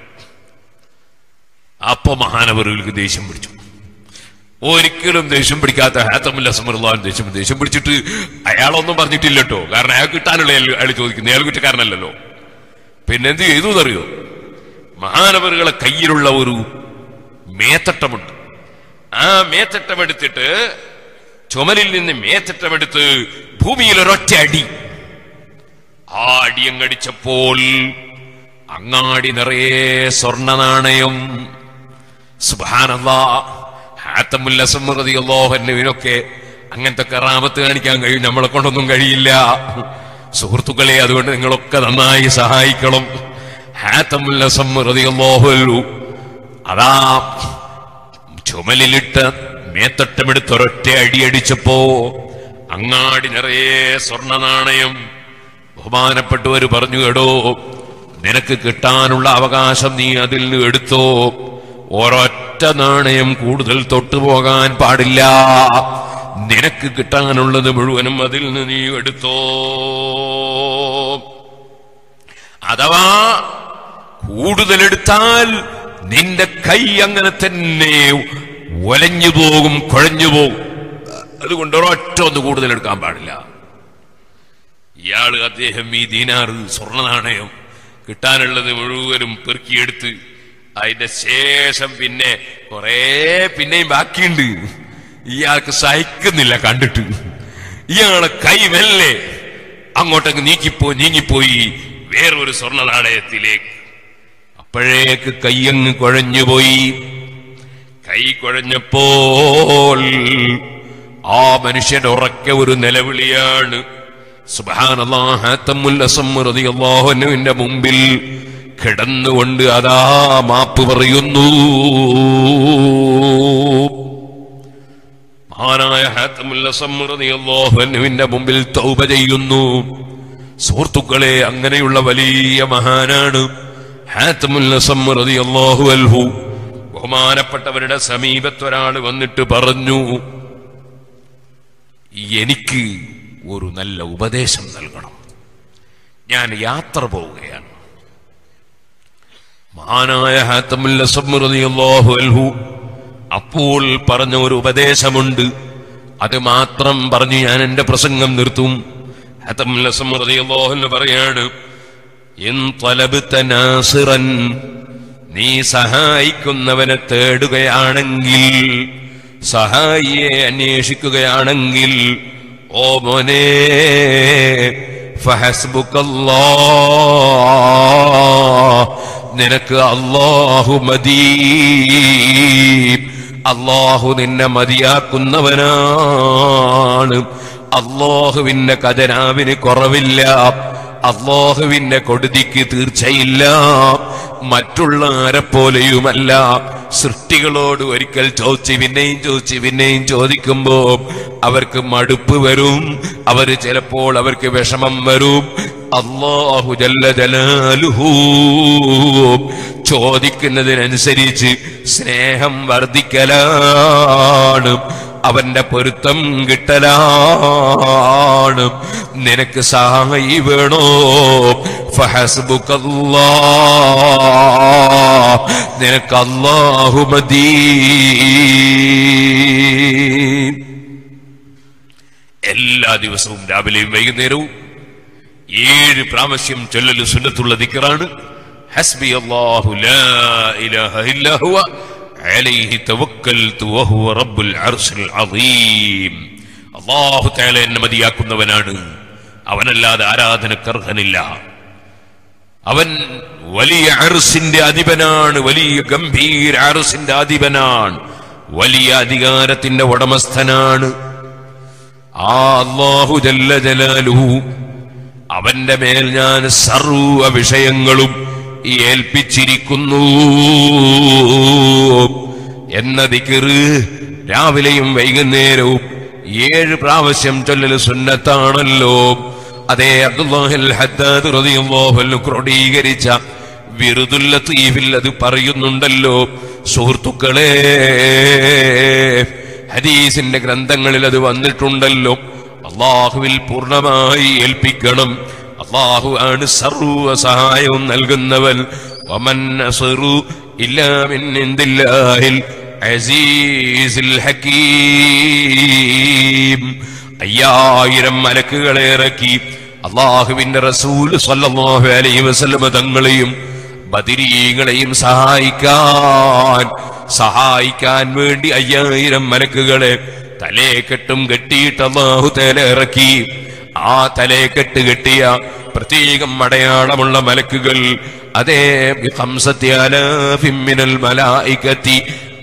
അപ്പൊ മഹാനവറുകൾക്ക് ദേഷ്യം പിടിച്ചു ഒരിക്കലും ദേഷ്യം പിടിക്കാത്ത ഹാത്തമുല്ല സമൃദ്ധാൻ ദേഷ്യം ദേഷ്യം പിടിച്ചിട്ട് അയാളൊന്നും പറഞ്ഞിട്ടില്ല കേട്ടോ കാരണം അയാൾ കിട്ടാനുള്ള അയാൾ അയാൾ ചോദിക്കുന്നത് അയാൾ കുറ്റക്കാരനല്ലല്ലോ പിന്നെ എന്ത് ചെയ്തു എന്നറിയോ മഹാനവറുകളെ കയ്യിലുള്ള ഒരു മേത്തട്ടമുണ്ട് ആ മേത്തട്ടം എടുത്തിട്ട് ചുമലിൽ നിന്ന് മേത്തട്ടമെടുത്ത് ഭൂമിയിൽ ഒരൊറ്റ അടി ആ അടിയങ്ങടിച്ചപ്പോൾ അങ്ങാടി നിറയെ സ്വർണ്ണ നാണയം സുബാനല്ലാ ഹാത്തമുല്ല സമൃദ്ധി അള്ളോഹന്നുവിനൊക്കെ അങ്ങനത്തെ കറാമത്ത് കാണിക്കാൻ കഴിയും നമ്മളെ കൊണ്ടൊന്നും കഴിയില്ല സുഹൃത്തുക്കളെ അതുകൊണ്ട് നിങ്ങളൊക്കെ നന്നായി സഹായിക്കണം ഹാത്തമുല്ല സമൃദ്ധി അള്ളോഹല്ലു അതാ ചുമലിലിട്ട് മേത്തട്ടമെടുത്ത് ഒരൊറ്റ അടിയടിച്ചപ്പോ അങ്ങാടി നിറയെ സ്വർണ്ണ നാണയം ബഹുമാനപ്പെട്ടവര് പറഞ്ഞു കേടോ നിനക്ക് കിട്ടാനുള്ള അവകാശം നീ അതിൽ നിന്ന് എടുത്തോ ഒരൊറ്റ നാണയം കൂടുതൽ തൊട്ടുപോകാൻ പാടില്ല നിനക്ക് കിട്ടാനുള്ളത് മുഴുവനും അതിൽ നിന്ന് നീ എടുത്തോ അഥവാ കൂടുതലെടുത്താൽ നിന്റെ കൈ അങ്ങനെ തന്നെ ഒലഞ്ഞു പോകും കുഴഞ്ഞു പോകും അതുകൊണ്ട് ഒരൊറ്റ ഒന്ന് കൂടുതൽ എടുക്കാൻ പാടില്ല ഇയാള് അദ്ദേഹം ഈ ദീനാറ് സ്വർണ്ണ നാണയം കിട്ടാനുള്ളത് മുഴുവനും പെറുക്കിയെടുത്ത് അതിന്റെ ശേഷം പിന്നെ കുറെ പിന്നെയും ബാക്കിയുണ്ട് ഇയാൾക്ക് സഹിക്കുന്നില്ല കണ്ടിട്ട് ഇയാളെ കൈ മെല്ലെ അങ്ങോട്ടങ്ങ് നീക്കിപ്പോ നീങ്ങിപ്പോയി വേറൊരു സ്വർണ്ണ നാണയത്തിലേക്ക് അപ്പോഴേക്ക് കയ്യങ്ങ് കുഴഞ്ഞുപോയി കൈ കുഴഞ്ഞപ്പോൾ ആ മനുഷ്യൻ ഉറക്കെ ഒരു നിലവിളിയാണ് സുബാനല്ലാഹുവിന്റെ മുമ്പിൽ കിടന്നുകൊണ്ട് അതാ മാപ്പ് പറയുന്നു മഹാനായ ഹാത്തമുല്ല സമ്മൃതിയല്ലാഹുവിന്റെ മുമ്പിൽ തൗബ ചെയ്യുന്നു സുഹൃത്തുക്കളെ അങ്ങനെയുള്ള വലിയ മഹാനാണ് ഹാത്തമുല്ല സമ്മൃതിയല്ലാഹു അൽഹു ബഹുമാനപ്പെട്ടവരുടെ സമീപത്തൊരാൾ വന്നിട്ട് പറഞ്ഞു എനിക്ക് ഒരു നല്ല ഉപദേശം നൽകണം ഞാൻ യാത്ര പോവുകയാണ് മഹാനായ ഹാത്തമുല്ല സമ്മൃതിയല്ലാഹു അൽഹു അപ്പോൾ പറഞ്ഞ ഒരു ഉപദേശമുണ്ട് അത് മാത്രം പറഞ്ഞു ഞാൻ എന്റെ പ്രസംഗം നിർത്തും ഹാത്തമുല്ല സമ്മൃതിയല്ലാഹു പറയാണ് ഇൻ തലബിത്ത നാസിറൻ നീ സഹായിക്കുന്നവനെ തേടുകയാണെങ്കിൽ സഹായിയെ അന്വേഷിക്കുകയാണെങ്കിൽ ഓ മോനെ ഫഹസ്ബുക്കല്ലാ നിനക്ക് അള്ളാഹു മതി അള്ളാഹു നിന്നെ മതിയാക്കുന്നവനാണ് അള്ളാഹുവിന്റെ ഖജനാവിന് കുറവില്ല അള്ളാഹുവിന്റെ കൊടുതിക്ക് തീർച്ചയില്ല മറ്റുള്ള ആരെപ്പോലെയുമല്ല സൃഷ്ടികളോട് ഒരിക്കൽ ചോദിച്ച് പിന്നെയും ചോദിച്ച് പിന്നെയും ചോദിക്കുമ്പോ അവർക്ക് മടുപ്പ് വരും അവര് ചിലപ്പോൾ അവർക്ക് വിഷമം വരും അള്ളാഹു ജല്ല ജലാലുഹൂ ചോദിക്കുന്നതിനനുസരിച്ച് സ്നേഹം വർദ്ധിക്കലാണ് അവന്റെ പൊരുത്തം കിട്ടലാണ് നിനക്ക് സഹായി വേണോ ഫഹസ്ബുക്കല്ലാ നിനക്ക് അല്ലാഹു മതി എല്ലാ ദിവസവും രാവിലെയും വൈകുന്നേരവും ഏഴ് പ്രാവശ്യം ചൊല്ലല് സുന്നത്തുള്ള ദിക്കറാണ് ഹസ്ബി അല്ലാഹു ലാ ഇലാഹ ഇല്ലാ ഹുവ അലൈഹി തവക്കൽതു വഹുവ റബ്ബുൽ അർശിൽ അദീം അല്ലാഹു തആല എന്നെ മതിയാക്കുന്നവനാണ് അവനല്ലാതെ ആരാധനക്കർഹനില്ല അവൻ വലിയ അർസിന്റെ അധിപനാണ് വലിയ ഗംഭീര അർസിന്റെ അധിപനാണ് വലിയ അധികാരത്തിന്റെ ഉടമസ്ഥനാണ് ആ അല്ലാഹു ജല്ല ജലാലുഹു അവന്റെ മേൽ ഞാൻ സർവ വിഷയങ്ങളും ഏൽപ്പിച്ചിരിക്കുന്നു എന്ന ദിക്കറ് രാവിലെയും വൈകുന്നേരവും ഏഴ് പ്രാവശ്യം ചൊല്ലൽ സുന്നത്താണല്ലോ അതേ അബ്ദുല്ലാഹിൽ ഹദ്ദാദ് റളിയല്ലാഹു അൻഹു ക്രോഡീകരിച്ച വിറുദുൽ ലത്തീഫിൽ അത് പറയുന്നുണ്ടല്ലോ സുഹൃത്തുക്കളെ ഹദീസിന്റെ ഗ്രന്ഥങ്ങളിൽ അത് വന്നിട്ടുണ്ടല്ലോ അള്ളാഹുവിൽ പൂർണ്ണമായി ഏൽപ്പിക്കണം അള്ളാഹു ആണ് സർവ സഹായവും നൽകുന്നവൻ വമൻ നസറു ഇല്ലാ മിൻ ഇൻദില്ലാഹിൽ അസീസിൽ ഹകീം അയ്യായിരം മലക്കുകളെ ഇറക്കി അള്ളാഹുവിന്റെ റസൂൽ സല്ലല്ലാഹു അലൈഹി വസല്ലമ തങ്ങളെയും ബദിരീങ്ങളെയും സഹായിക്കാൻ സഹായിക്കാൻ വേണ്ടി അയ്യായിരം മലക്കുകളെ തലേക്കെട്ടും കെട്ടിയിട്ട് അള്ളാഹു തല ഇറക്കി ആ തലേക്കെട്ട് കെട്ടിയ പ്രത്യേകം അടയാളമുള്ള മലക്കുകൾ അതേ ബിഖംസത്തി ആലാഫിൻ മിനൽ മലായികത്തി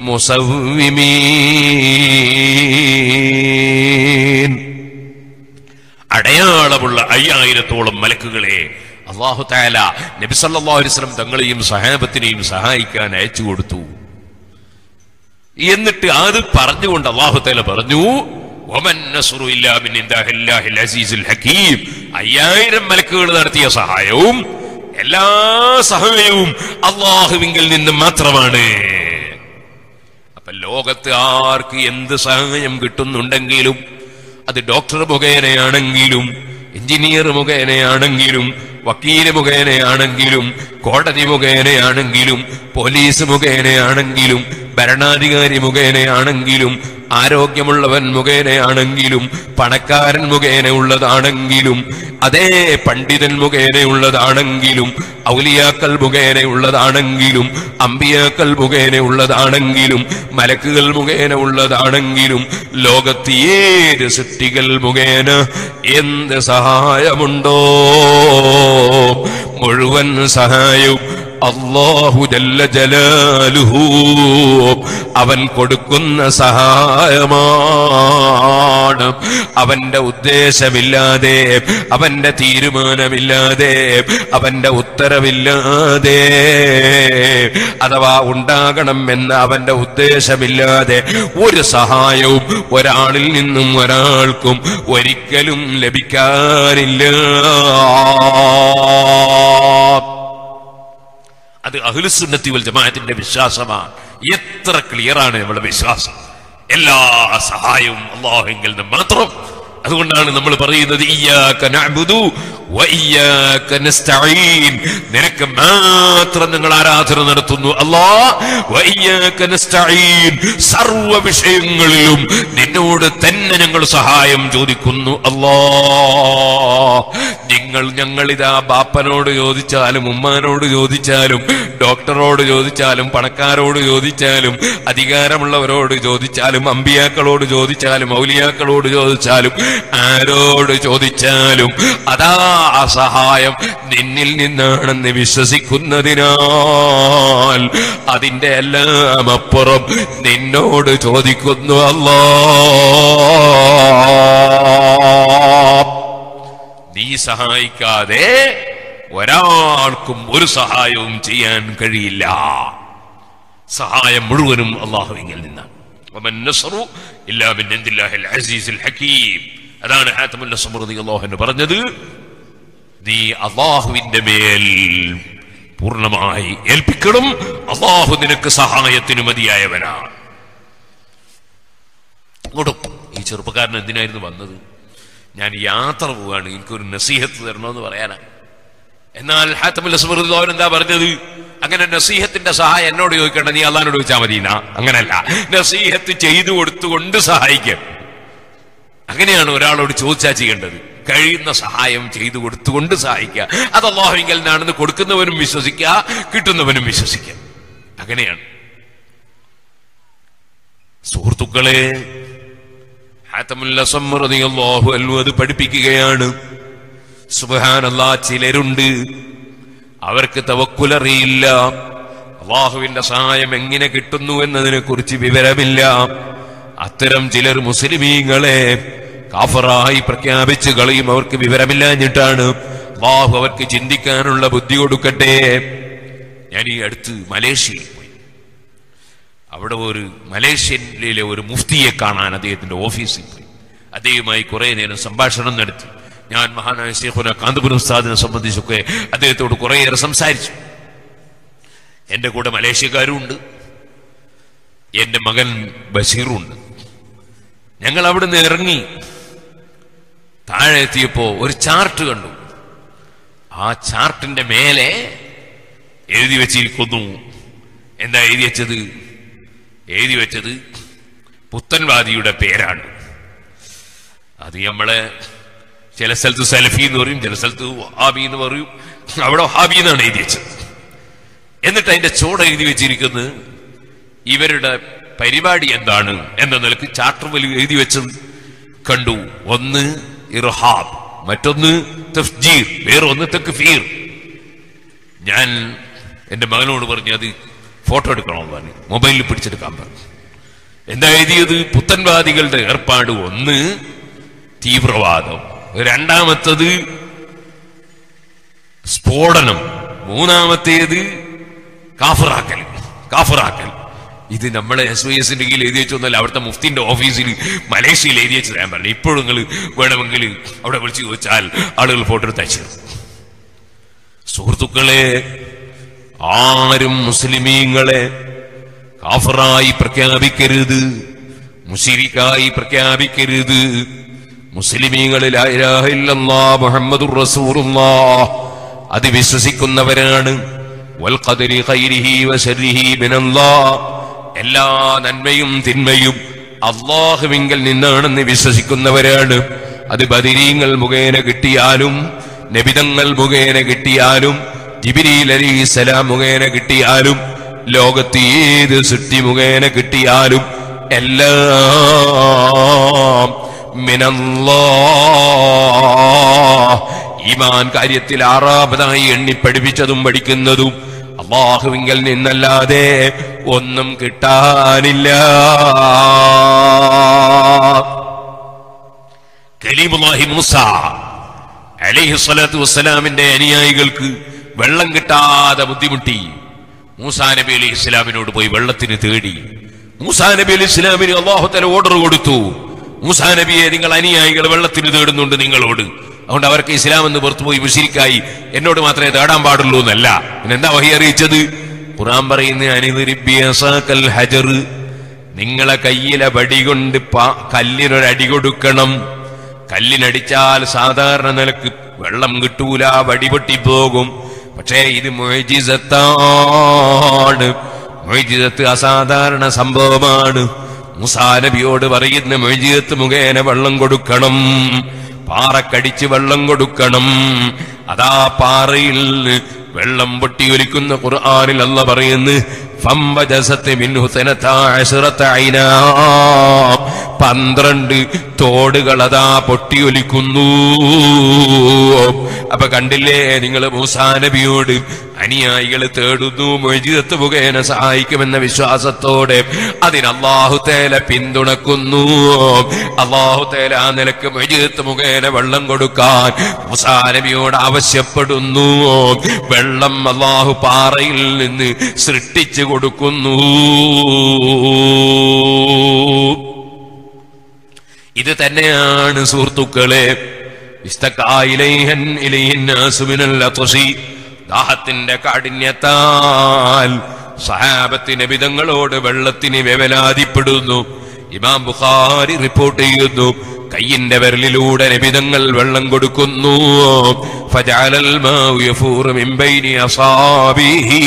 മുസവ്വിമീൻ അടയാളമുള്ള അയ്യായിരത്തോളം മലക്കുകളെ അള്ളാഹു താല നബി സല്ലല്ലാഹു അലൈഹി വസല്ലം തങ്ങളെയും സഹാബത്തിനെയും സഹായിക്കാൻ അയച്ചു കൊടുത്തു എന്നിട്ട് അത് പറഞ്ഞുകൊണ്ട് അള്ളാഹു താല പറഞ്ഞു "വമൻ നസ്റു ഇല്ലാ മിൻ ഇൻദാഹില്ലാഹിൽ അസീസിൽ ഹകീം." അയ്യായിരം മലക്കുകൾ നടത്തിയ സഹായവും എല്ലാ സഹായവും അള്ളാഹുവിങ്കിൽ നിന്ന് മാത്രമാണ് അപ്പൊ ലോകത്ത് ആർക്ക് എന്ത് സഹായം കിട്ടുന്നുണ്ടെങ്കിലും അത് ഡോക്ടർ മുഖേനയാണെങ്കിലും എഞ്ചിനീയർ മുഖേനയാണെങ്കിലും വക്കീല് മുഖേനയാണെങ്കിലും കോടതി മുഖേനയാണെങ്കിലും പോലീസ് മുഖേനയാണെങ്കിലും ഭരണാധികാരി മുഖേനയാണെങ്കിലും ആരോഗ്യമുള്ളവൻ മുഖേനയാണെങ്കിലും പണക്കാരൻ മുഖേനയുള്ളതാണെങ്കിലും അതേ പണ്ഡിതൻ മുഖേനയുള്ളതാണെങ്കിലും ഔലിയാക്കൾ മുഖേനയുള്ളതാണെങ്കിലും അമ്പിയാക്കൾ മുഖേനയുള്ളതാണെങ്കിലും മലക്കുകൾ മുഖേന ഉള്ളതാണെങ്കിലും ലോകത്ത് ഏത് സൃഷ്ടികൾ മുഖേന എന്ത് സഹായമുണ്ടോ മുഴുവൻ സഹായവും അള്ളാഹു ജല്ല ജലാലുഹു അവൻ കൊടുക്കുന്ന സഹായമാണ് അവന്റെ ഉദ്ദേശമില്ലാതെ അവന്റെ തീരുമാനമില്ലാതെ അവന്റെ ഉത്തരവില്ലാതെ അഥവാ ഉണ്ടാകണം എന്ന അവന്റെ ഉദ്ദേശമില്ലാതെ ഒരു സഹായവും ഒരാളിൽ നിന്നും ഒരാൾക്കും ഒരിക്കലും ലഭിക്കാനില്ല അത് അഹ്ലുസുന്നത്തി വൽ ജമാഅത്തിന്റെ വിശ്വാസമാണ് എത്ര ക്ലിയറാണ് നമ്മുടെ വിശ്വാസം എല്ലാ സഹായവും അള്ളാഹുവിൽ നിന്ന് മാത്രം അതുകൊണ്ടാണ് നമ്മൾ പറയുന്നത് ഇയ്യാക നഅ്ബുദു വ ഇയ്യാക നസ്തഈൻ നിനക്ക് മാത്രം ഞങ്ങൾ ആരാധന നടത്തുന്നു അല്ലാ വ ഇയ്യാക നസ്തഈൻ സർവ്വ വിഷയങ്ങളിലും നിന്നോട് തന്നെ ഞങ്ങൾ സഹായം ചോദിക്കുന്നു അല്ലാ നിങ്ങൾ ഞങ്ങളിതാ ബാപ്പനോട് ചോദിച്ചാലും ഉമ്മാനോട് ചോദിച്ചാലും ഡോക്ടറോട് ചോദിച്ചാലും പണക്കാരോട് ചോദിച്ചാലും അധികാരമുള്ളവരോട് ചോദിച്ചാലും അമ്പിയാക്കളോട് ചോദിച്ചാലും ഔലിയാക്കളോട് ചോദിച്ചാലും ആരോട് ചോദിച്ചാലും അതാ ആ സഹായം നിന്നിൽ നിന്നാണെന്ന് വിശ്വസിക്കുന്നതിനാൽ അതിന്റെ എല്ലാം അപ്പുറം നിന്നോട് ചോദിക്കുന്നു അല്ലാ നീ സഹായിക്കാതെ ഒരാൾക്കും ഒരു സഹായവും ചെയ്യാൻ കഴിയില്ല സഹായം മുഴുവനും അള്ളാഹുവിങ്കിൽ നിന്നാണ് വമൻ നസ്റു ഇല്ലാ മിൻ ഇൻദില്ലാഹിൽ അസീസിൽ ഹകീം അതാണ് ഹാത്തമുൽ നസ്ർ റളിയല്ലാഹു അൻഹു പറഞ്ഞത് നീ അള്ളാഹുവിന്റെ മേൽ പൂർണ്ണമായി ഏൽപ്പിക്കണം അള്ളാഹു നിനക്ക് സഹായത്തിന് മതിയായവനാണ് ഇങ്ങോട്ടും ഈ ചെറുപ്പക്കാരൻ എന്തിനായിരുന്നു വന്നത് ഞാൻ യാത്ര പോവാണ് എനിക്കൊരു നസീഹത്ത് തരണമെന്ന് പറയാനാണ് എന്നാൽ ഹാത്തമുൽ അസ്മറുദ്ദോൻ എന്താ പറഞ്ഞത് അങ്ങനെ നസീഹത്തിന്റെ സഹായം എന്നോട് ചോദിക്കേണ്ട നീ അള്ളഹാനോട് ചോദിച്ചാൽ മതി എന്നാ അങ്ങനല്ല നസീഹത്ത് ചെയ്തു കൊടുത്തുകൊണ്ട് സഹായിക്കുക അങ്ങനെയാണ് ഒരാളോട് ചോദിച്ചാൽ ചെയ്യേണ്ടത് കഴിയുന്ന സഹായം ചെയ്തു കൊടുത്തുകൊണ്ട് സഹായിക്കുക അത് അള്ളാഹുവിങ്കൽ നിന്നാണെന്ന് കൊടുക്കുന്നവനും വിശ്വസിക്കുക കിട്ടുന്നവനും വിശ്വസിക്കുക അങ്ങനെയാണ് സുഹൃത്തുക്കളെ ഹാത്തമുൽ അസം റളിയല്ലാഹു അൻഹു അത് പഠിപ്പിക്കുകയാണ് സുബ്ഹാനല്ലാ ചിലരുണ്ട് അവർക്ക് തവക്കുലറിയില്ല അള്ളാഹുവിന്റെ സഹായം എങ്ങനെ കിട്ടുന്നു എന്നതിനെ കുറിച്ച് വിവരമില്ല അത്തരം ചിലർ മുസ്ലിമീങ്ങളെ കാഫറായി പ്രഖ്യാപിച്ച് കളയും അവർക്ക് വിവരമില്ലാഞ്ഞിട്ടാണ് അള്ളാഹു അവർക്ക് ചിന്തിക്കാനുള്ള ബുദ്ധി കൊടുക്കട്ടെ ഞാൻ ഈ അടുത്ത് മലേഷ്യയിൽ പോയി അവിടെ ഒരു മലേഷ്യയിലെ ഒരു മുഫ്തിയെ കാണാൻ അദ്ദേഹത്തിന്റെ ഓഫീസിൽ പോയി അദ്ദേഹവുമായി കുറെ നേരം സംഭാഷണം നടത്തി ഞാൻ മഹാനായ ശേഖുന കാന്തപുരം ഉസ്താദിനെ സംബന്ധിച്ചൊക്കെ അദ്ദേഹത്തോട് കുറേയേറെ സംസാരിച്ചു എന്റെ കൂടെ മലേഷ്യക്കാരും ഉണ്ട് എന്റെ മകൻ ബഷീറും ഉണ്ട് ഞങ്ങൾ അവിടുന്ന് ഇറങ്ങി താഴെ എത്തിയപ്പോ ഒരു ചാർട്ട് കണ്ടു ആ ചാർട്ടിന്റെ മേലെ എഴുതി വെച്ചിരിക്കുന്നു എന്താ എഴുതി വെച്ചത് എഴുതി വെച്ചത് പുത്തൻവാദിയുടെ പേരാണ് അത് നമ്മളെ ചില സ്ഥലത്ത് സലഫി എന്ന് പറയും ചില സ്ഥലത്ത് ഹാബി എന്ന് പറയും അവിടെ ഹാബി എന്നാണ് എഴുതി വെച്ചത് എന്നിട്ട് അതിന്റെ ചോട് എഴുതി വെച്ചിരിക്കുന്നത് ഇവരുടെ പരിപാടി എന്താണ് എന്ന നിലക്ക് ചാർട്ടർ വലിയ എഴുതി വെച്ചത് കണ്ടു ഒന്ന് ഇർഹാബ് മറ്റൊന്ന് തഫ്ജീർ വേറൊന്ന് തക്ഫീർ ഞാൻ എന്റെ മകനോട് പറഞ്ഞു അത് ഫോട്ടോ എടുക്കണമെന്ന് പറഞ്ഞു മൊബൈലിൽ പിടിച്ചെടുക്കാൻ പറഞ്ഞു എന്താ എഴുതിയത് പുത്തൻവാദികളുടെ ഏർപ്പാട് ഒന്ന് തീവ്രവാദം രണ്ടാമത്തത് സ്ഫോടനം മൂന്നാമത്തേത് കാഫറാക്കൽ കാഫറാക്കൽ ഇത് നമ്മളെ എസ് വൈ എസിന്റെ കീഴിൽ എഴുതി വെച്ചൊന്നല്ല അവിടുത്തെ മുഫ്തിന്റെ ഓഫീസിൽ മലേഷ്യയിൽ എഴുതി വെച്ച് ഞാൻ പറഞ്ഞു ഇപ്പോഴും നിങ്ങൾ വേണമെങ്കിൽ അവിടെ വിളിച്ചു ചോദിച്ചാൽ ആളുകൾ ഫോട്ടോ എടുത്ത് അയച്ചു തരും. സുഹൃത്തുക്കളെ ആരും മുസ്ലിമീങ്ങളെ കാഫറായി പ്രഖ്യാപിക്കരുത് മുഷിരിക്കായി പ്രഖ്യാപിക്കരുത് മുസ്ലിമീങ്ങളിൽ മുഹമ്മദുർ റസൂലുള്ളാ അത് വിശ്വസിക്കുന്നവരാണ് വൽ ഖദരി ഖൈരിഹി വശർരിഹി മിനല്ലാഹ് എല്ലാ നന്മയും തിന്മയും അള്ളാഹുവിങ്കൽ നിന്നാണെന്ന് വിശ്വസിക്കുന്നവരാണ് അത് ബദിരീങ്ങൾ മുഖേന കിട്ടിയാലും നബിതങ്ങൾ മുഖേന കിട്ടിയാലും ജിബിരിൽ അലിസ്സലാം മുഖേന കിട്ടിയാലും ലോകത്ത് ഏത് സൃഷ്ടി മുഖേന കിട്ടിയാലും എല്ലാം മിനല്ലാ ഈമാൻ കാര്യത്തിൽ ആറാമതായി എണ്ണി പഠിപ്പിച്ചതും പഠിക്കുന്നതും അള്ളാഹുവിങ്കൽ നിന്നല്ലാതെ ഒന്നും കിട്ടാനില്ല കലീമുല്ലാഹി മൂസ അലൈഹി സ്വലാത്തു വസ്സലാമിന്റെ അനുയായികൾക്ക് വെള്ളം കിട്ടാതെ ബുദ്ധിമുട്ടി മൂസാ നബി അലൈഹി ഇസ്ലാമിനോട് പോയി വെള്ളത്തിന് തേടി മൂസാ നബി അലൈഹി ഇസ്ലാമിന് അള്ളാഹുത്തല ഓർഡർ കൊടുത്തു മൂസാ നബിയെ നിങ്ങൾ അനുയായികൾ വെള്ളത്തിന് തേടുന്നുണ്ട് നിങ്ങളോട് അതുകൊണ്ട് അവർക്ക് ഇസ്ലാം എന്ന് പുറത്തുപോയി മുഷിരിക്കായി എന്നോട് മാത്രമേ തേടാൻ പാടുള്ളൂ എന്നല്ല പിന്നെ എന്താ വഹി അറിയിച്ചത് ഖുറാൻ പറയുന്ന അനിതിരിബ്യസൽ ഹജർ നിങ്ങളെ കയ്യിലെ വടി കൊണ്ട് പ- കല്ലിനൊരടി കൊടുക്കണം കല്ലിനടിച്ചാൽ സാധാരണ നിലക്ക് വെള്ളം കിട്ടൂല വടി പൊട്ടിപ്പോകും പക്ഷേ ഇത് മൊയ്ജിസത്താണ് മൊയ്ജിസത്ത് അസാധാരണ സംഭവമാണ് മുസാ നബിയോട് പറയുന്ന മൊയ്ജിസത്ത് മുഖേന വെള്ളം കൊടുക്കണം പാറക്കടിച്ച് വെള്ളം കൊടുക്കണം അതാ പാറയിൽ വെള്ളം പൊട്ടിയൊലിക്കുന്ന ഖുർആനിൽ അല്ല പറയുന്നു ഫംബജസത്ത് മിൻഹു സനത്താ അശ്റത്ത ഐനാ. പന്ത്രണ്ട് തോടുകൾ അതാ പൊട്ടിയൊലിക്കുന്നു അപ്പൊ കണ്ടില്ലേ നിങ്ങൾ മൂസാ നബിയോട് അനുയായികൾ തേടുന്നു മൊഴിജിതത്ത് മുഖേന സഹായിക്കുമെന്ന വിശ്വാസത്തോടെ അതിന് അള്ളാഹു തേല പിന്തുണക്കുന്നു അള്ളാഹു തേല ആ നിലക്ക് മൊഴിജിതത്ത് മുഖേന വെള്ളം കൊടുക്കാൻ മൂസാ നബിയോട് ആവശ്യപ്പെടുന്നു വെള്ളം അള്ളാഹു പാറയിൽ നിന്ന് സൃഷ്ടിച്ചു കൊടുക്കുന്നു ഇത് തന്നെയാണ് സുഹൃത്തുക്കളെ ഇസ്തക്കായിലൈഹൻ ഇലൈഹിൻ നാസു മിനൽ അത്വസി. ദാഹത്തിന്റെ കാഠിന്യത്താൽ സഹാബത്തിന് വിധങ്ങളോട് വെള്ളത്തിന് വേവലാതിപ്പെടുന്നു ഇമാം ബുഖാരി റിപ്പോർട്ട് ചെയ്യുന്നു കയ്യിന്റെ വിരലിലൂടെ നബിതങ്ങൾ വെള്ളം കൊടുക്കുന്നു ഫജഅലൽ മാഉ യഫൂറു മിൻ ബൈനി അസാബിഹി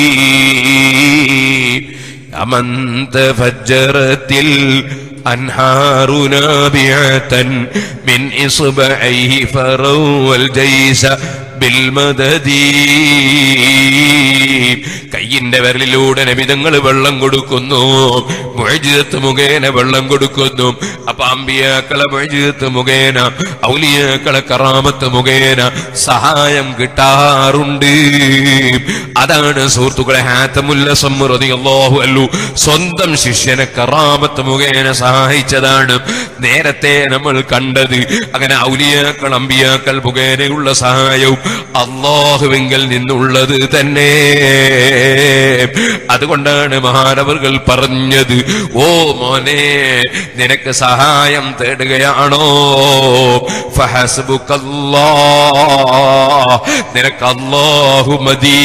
أمن تفجرت الأنهار نابعة من إصبعيه فروى الجيش بالمدد കയ്യിന്റെ വിരലിലൂടെ നബിതങ്ങൾ വെള്ളം കൊടുക്കുന്നു മൊഴിജത്ത് മുഖേന വെള്ളം കൊടുക്കുന്നു അപ്പൊ അമ്പിയാക്കളെ മൊഴിജത്ത് മുഖേന ഔലിയാക്കളെ കറാമത്ത് മുഖേന സഹായം കിട്ടാറുണ്ട് അതാണ് സുഹൃത്തുക്കളെ ഹാത്തമുല്ല സമ്മൃതി അള്ളാഹു അല്ലു സ്വന്തം ശിഷ്യനെ കറാമത്ത് മുഖേന സഹായിച്ചതാണ് നേരത്തെ നമ്മൾ കണ്ടത് അങ്ങനെ ഔലിയാക്കൾ അമ്പിയാക്കൾ മുഖേനയുള്ള സഹായവും അള്ളാഹുവിങ്കിൽ നിന്നുള്ളത് തന്നെ അതുകൊണ്ടാണ് മഹാനവറുകൾ പറഞ്ഞത് ഓ മോനെ നിനക്ക് സഹായം തേടുകയാണോ ഫഹസ്ബുക്കല്ലാ നിനക്ക് അല്ലാഹു മതി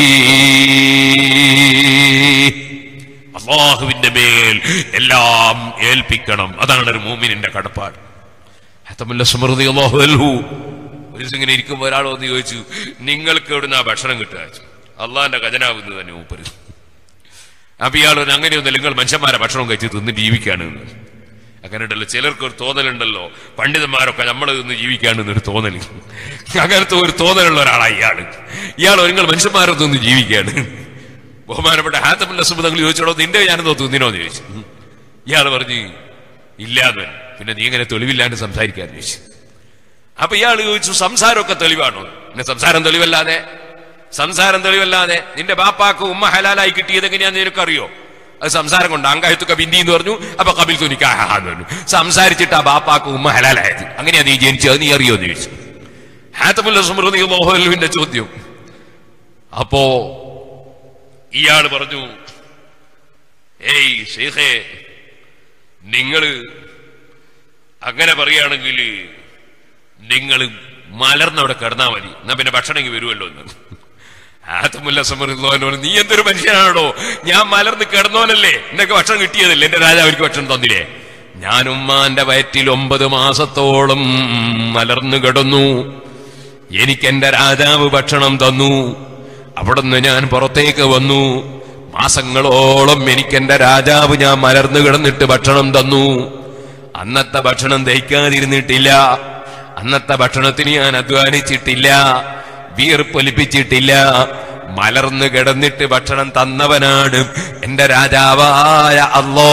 അള്ളാഹുവിന്റെ മേൽ എല്ലാം ഏൽപ്പിക്കണം അതാണ് ഒരു മൂമിനിന്റെ കടപ്പാട് ഹത്തമുല്ല സ്മൃതി അള്ളാഹു അല്ലു ഒരു ദിവസം ഇങ്ങനെ ഇരിക്കുമ്പോൾ ഒരാൾ വന്ന് ചോദിച്ചു നിങ്ങൾക്ക് എവിടുന്ന ആ ഭക്ഷണം കിട്ടുക അള്ളാന്റെ ഖജനാവുന്നത് തന്നെ മൂപ്പര് അപ്പൊ ഇയാൾ പറഞ്ഞു, അങ്ങനെയൊന്നുമില്ല നിങ്ങൾ മനുഷ്യന്മാരെ ഭക്ഷണം കഴിച്ച് തിന്ന് ജീവിക്കാണ് എന്ന് അങ്ങനെ ഉണ്ടല്ലോ ചിലർക്ക് ഒരു തോന്നലുണ്ടല്ലോ പണ്ഡിതന്മാരൊക്കെ നമ്മൾ നിന്ന് ജീവിക്കാണെന്നൊരു തോന്നൽ അങ്ങനത്തെ ഒരു തോന്നലുള്ള ഒരാളാണ് ഇയാള് ഇയാൾ നിങ്ങൾ മനുഷ്യന്മാരെ നിന്ന് ജീവിക്കാണ് ബഹുമാനപ്പെട്ട ഹാത്തമുല്ല സുബതങ്ങൾ ചോദിച്ചോടോ നിന്റെ ഞാനെന്തോ തിന്നിനോന്ന് ചോദിച്ചു ഇയാൾ പറഞ്ഞു ഇല്ലാന്ന് പിന്നെ നീ എങ്ങനെ തെളിവില്ലാണ്ട് സംസാരിക്കാന്ന് ചോദിച്ചു അപ്പൊ ഇയാൾ ചോദിച്ചു സംസാരമൊക്കെ തെളിവാണോ പിന്നെ സംസാരം തെളിവല്ലാതെ സംസാരം തെളിവല്ലാതെ നിന്റെ ബാപ്പാക്ക് ഉമ്മ ഹലാലായി കിട്ടിയത് എങ്ങനെയാന്ന് നിനക്കറിയോ അത് സംസാരം കൊണ്ട് അങ്കായത്തൊക്കെ ബിന്ദി എന്ന് പറഞ്ഞു അപ്പൊ കപിൽ തുനിക്കാന്ന് പറഞ്ഞു സംസാരിച്ചിട്ട് ആ ബാപ്പാക്ക് ഉമ്മ ഹലാലായത് അങ്ങനെയാ നീ ജനിച്ചത് നീ അറിയോ എന്ന് ചോദിച്ചു ഹാത്തമുല്ല സ്മൃതി മോഹൻലുവിന്റെ ചോദ്യം അപ്പോ ഇയാൾ പറഞ്ഞു ഏയ് ഷെയ്ഖേ നിങ്ങള് അങ്ങനെ പറയുകയാണെങ്കിൽ നിങ്ങൾ മലർന്നവിടെ കിടന്നാ മതി എന്നാ പിന്നെ ഭക്ഷണം ഇങ്ങ് വരുമല്ലോ എന്ന് ആത്തമുല്ല സമൃദ്ധോനോട് നീ എന്തൊരു മനുഷ്യനാണോ ഞാൻ മലർന്ന് കിടന്നോനല്ലേ എന്നൊക്കെ ഭക്ഷണം കിട്ടിയതല്ലേ എന്റെ രാജാവിക്ക് ഭക്ഷണം തന്നില്ലേ ഞാൻ ഉമ്മാന്റെ വയറ്റിൽ ഒമ്പത് മാസത്തോളം മലർന്നു കിടന്നു എനിക്ക് എന്റെ രാജാവ് ഭക്ഷണം തന്നു അവിടുന്ന് ഞാൻ പുറത്തേക്ക് വന്നു മാസങ്ങളോളം എനിക്ക് എന്റെ രാജാവ് ഞാൻ മലർന്നു കിടന്നിട്ട് ഭക്ഷണം തന്നു അന്നത്തെ ഭക്ഷണം ദഹിക്കാതിരുന്നിട്ടില്ല അന്നത്തെ ഭക്ഷണത്തിന് ഞാൻ അധ്വാനിച്ചിട്ടില്ല വീർപ്പൊലിപ്പിച്ചിട്ടില്ല മലർന്നു കിടന്നിട്ട് ഭക്ഷണം തന്നവനാണ് എന്റെ രാജാവായ അല്ലോ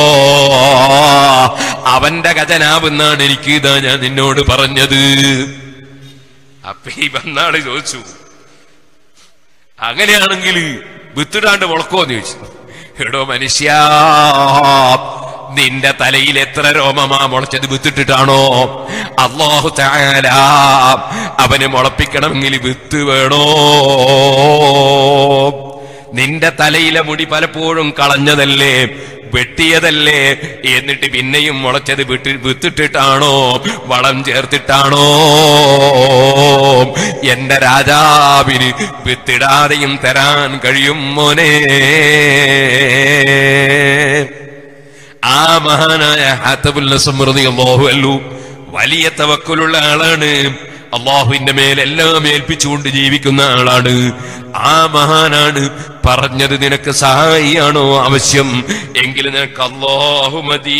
അവന്റെ ഖജനാവെന്നാണ് എനിക്ക് ഇതാ ഞാൻ നിന്നോട് പറഞ്ഞത് അപ്പൊ ഈ വന്നാള് ചോദിച്ചു അങ്ങനെയാണെങ്കിൽ വിത്തിടാണ്ട് മുളക്കോന്ന് ചോദിച്ചു എടോ മനുഷ്യ നിന്റെ തലയിൽ എത്ര രോമമാ മുളച്ചത് വിത്തിട്ടിട്ടാണോ അള്ളാഹു താല അവന് മുളപ്പിക്കണമെങ്കിൽ വിത്ത് വേണോ നിന്റെ തലയിലെ മുടി പലപ്പോഴും കളഞ്ഞതല്ലേ വെട്ടിയതല്ലേ എന്നിട്ട് പിന്നെയും മുളച്ചത് വിട്ടി വിത്തിട്ടിട്ടാണോ വളം ചേർത്തിട്ടാണോ എന്റെ രാജാവിന് വിത്തിടാതെയും തരാൻ കഴിയും മോനെ ആ മഹാനായ ഹാത്തബുല്ല സമൃദ്ധി അള്ളാഹു അല്ലു വലിയ തവക്കുലുള്ള ആളാണ് അള്ളാഹുവിന്റെ മേൽ എല്ലാം ഏൽപ്പിച്ചുകൊണ്ട് ജീവിക്കുന്ന ആളാണ് ആ മഹാനാണ് പറഞ്ഞത് നിനക്ക് സഹായിയാണോ ആവശ്യം എങ്കിൽ നിനക്ക് അള്ളാഹു മതി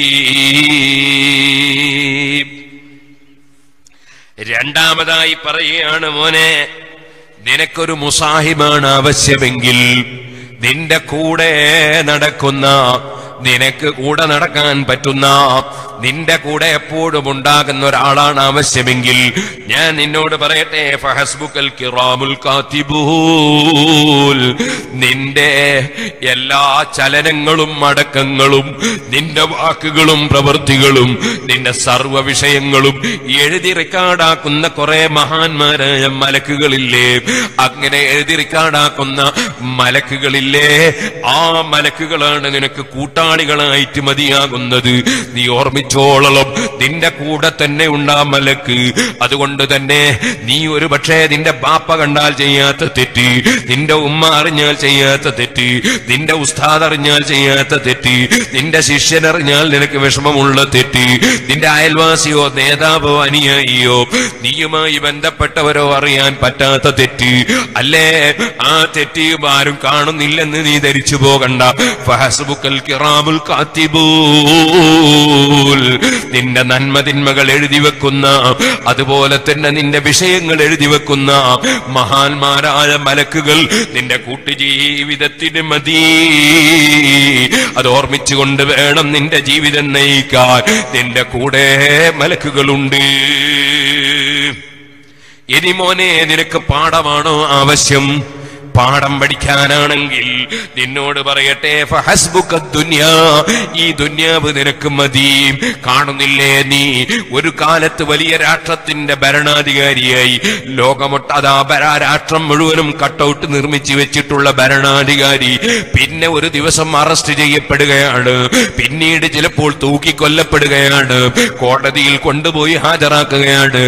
രണ്ടാമതായി പറയുകയാണ് മോനെ നിനക്കൊരു മുസാഹിബാണ് ആവശ്യമെങ്കിൽ നിന്റെ കൂടെ നടക്കുന്ന നിനക്ക് കൂടെ നടക്കാൻ പറ്റുന്ന നിന്റെ കൂടെ എപ്പോഴും ഉണ്ടാകുന്ന ഒരാളാണ് ആവശ്യമെങ്കിൽ ഞാൻ നിന്നോട് പറയട്ടെ ഫഹസ്ബുക്കൽ കിറാമുൽ കാത്തിബൂൽ നിന്റെ എല്ലാ ചലനങ്ങളും അടക്കങ്ങളും നിന്റെ വാക്കുകളും പ്രവൃത്തികളും നിന്റെ സർവ വിഷയങ്ങളും എഴുതി റെക്കോർഡാക്കുന്ന കുറെ മഹാന്മാരായ മലക്കുകളില്ലേ അങ്ങനെ എഴുതി റെക്കോർഡാക്കുന്ന മലക്കുകളില്ലേ ആ മലക്കുകളാണ് നിനക്ക് കൂട്ടാളികളായിട്ട് മതിയാകുന്നത് നീ ഓർമ്മിച്ചോളണം നിന്റെ കൂടെ തന്നെ ഉണ്ടാ മലക്ക് അതുകൊണ്ട് തന്നെ നീ ഒരു പക്ഷേ നിന്റെ ബാപ്പ കണ്ടാൽ ചെയ്യാത്ത തെറ്റ് നിന്റെ ഉമ്മ അറിഞ്ഞാൽ ചെയ്യാത്ത തെറ്റ് നിന്റെ ഉസ്താദ് അറിഞ്ഞാൽ ചെയ്യാത്ത തെറ്റ് നിന്റെ ശിഷ്യൻ അറിഞ്ഞാൽ നിനക്ക് വിഷമമുള്ള തെറ്റ് നിന്റെ അയൽവാസിയോ നേതാവോ അനുയായിയോ നീയുമായി ബന്ധപ്പെട്ടവരോ അറിയാൻ പറ്റാത്ത തെറ്റ് അല്ലേ ആ തെറ്റ് ആരും കാണുന്നില്ലെന്ന് നീ ധരിച്ചു പോകണ്ട ഫഹസ്ബുക്കൽ കിറാമുൽ കാത്തിബൂൽ നിന്റെ നന്മതിന്മകൾ എഴുതി വെക്കുന്ന അതുപോലെ തന്നെ നിന്റെ വിഷയങ്ങൾ എഴുതി വെക്കുന്ന മഹാന്മാരായ മലക്കുകൾ നിന്റെ കൂട്ടുജീവിതത്തിന് മതി അത് ഓർമ്മിച്ചുകൊണ്ട് വേണം നിന്റെ ജീവിതം നയിക്കാൻ നിന്റെ കൂടെ മലക്കുകളുണ്ട് ഇനി മോനെ നിനക്ക് പാഠമാണോ ആവശ്യം പാഠം പഠിക്കാനാണെങ്കിൽ നിന്നോട് പറയട്ടെ ഫഹസ്ബുക ദുന്യാ ഈ ദുന്യാവ് നിനക്ക് മതി കാണുന്നില്ലേ നീ ഒരു കാലത്ത് വലിയ രാഷ്ട്രത്തിന്റെ ഭരണാധികാരിയായി ലോകമൊട്ടാതാ രാഷ്ട്രം മുഴുവനും കട്ടൗട്ട് നിർമ്മിച്ചു വെച്ചിട്ടുള്ള ഭരണാധികാരി പിന്നെ ഒരു ദിവസം അറസ്റ്റ് ചെയ്യപ്പെടുകയാണ് പിന്നീട് ചിലപ്പോൾ തൂക്കിക്കൊല്ലപ്പെടുകയാണ് കോടതിയിൽ കൊണ്ടുപോയി ഹാജരാക്കുകയാണ്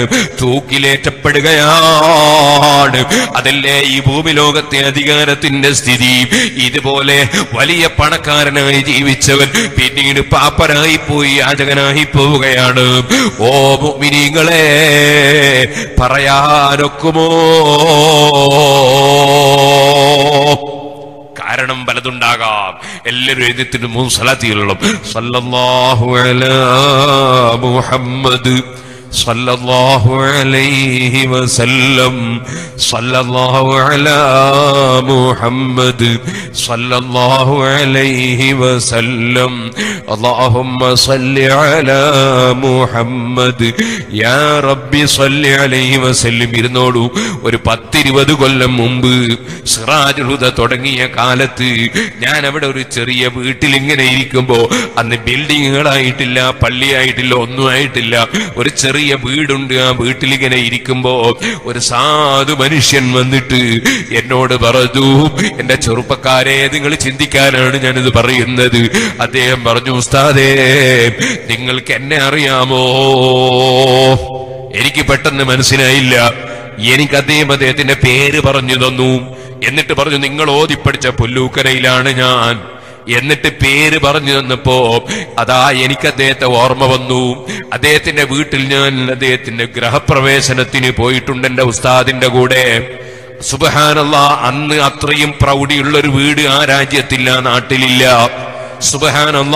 തൂക്കിലേറ്റപ്പെടുകയാണ് അതല്ലേ ഈ ഭൂമി ലോകത്തെ അധികാരത്തിന്റെ സ്ഥിതി ഇതുപോലെ വലിയ പണക്കാരനായി ജീവിച്ചവൻ പിന്നീട് പാപ്പനായി പോയി യാചകനായി പോവുകയാണ് ഓ മുഅ്മിനീങ്ങളെ പറയാനൊക്കുമോ കാരണം പലതുണ്ടാകാം എല്ലാവരും എഴുതിത്തിന് മൂന്ന് സലാത്തികളുള്ള സല്ലല്ലാഹു അലാ മുഹമ്മദ് സല്ലല്ലാഹു അലൈഹി വസല്ലം സല്ലല്ലാഹു അലാ മുഹമ്മദ് സല്ലല്ലാഹു അലൈഹി വസല്ലം اللهم صل على മുഹമ്മദ് യാ റബ്ബി സല്ലി അലൈഹി വസല്ലം ഇരുന്നോളൂ ഒരു പത്തിരുപത് കൊല്ലം മുമ്പ് സിറാജുൽ ഹുദ തുടങ്ങിയ കാലത്ത് ഞാൻ അവിടെ ഒരു ചെറിയ വീട്ടിൽ ഇങ്ങനെ ഇരിക്കുമ്പോ അന്ന് ബിൽഡിങ്ങുകളായിട്ടില്ല പള്ളിയായിട്ടില്ല ഒന്നും ആയിട്ടില്ല ഒരു ചെറിയ വീടുണ്ട് ആ വീട്ടിൽ ഇങ്ങനെ ഇരിക്കുമ്പോ ഒരു സാധു മനുഷ്യൻ വന്നിട്ട് എന്നോട് പറഞ്ഞു എന്റെ ചെറുപ്പക്കാരെ നിങ്ങൾ ചിന്തിക്കാനാണ് ഞാനിത് പറയുന്നത് അദ്ദേഹം പറഞ്ഞു ഉസ്താദേ നിങ്ങൾക്ക് എന്നെ അറിയാമോ എനിക്ക് പെട്ടെന്ന് മനസ്സിലായില്ല എനിക്ക് അദ്ദേഹം അദ്ദേഹത്തിന്റെ പേര് പറഞ്ഞു തന്നു എന്നിട്ട് പറഞ്ഞു നിങ്ങൾ ഓതിപ്പടിച്ച പുല്ലൂക്കരയിലാണ് ഞാൻ എന്നിട്ട് പേര് പറഞ്ഞു തന്നപ്പോ അതാ എനിക്ക് അദ്ദേഹത്തെ ഓർമ്മ വന്നു അദ്ദേഹത്തിന്റെ വീട്ടിൽ ഞാൻ അദ്ദേഹത്തിന്റെ ഗ്രഹപ്രവേശനത്തിന് പോയിട്ടുണ്ട് എന്റെ ഉസ്താദിന്റെ കൂടെ സുബഹാനല്ല അന്ന് അത്രയും പ്രൗഢിയുള്ള ഒരു വീട് ആ രാജ്യത്തില്ല നാട്ടിലില്ല സുബഹാനല്ല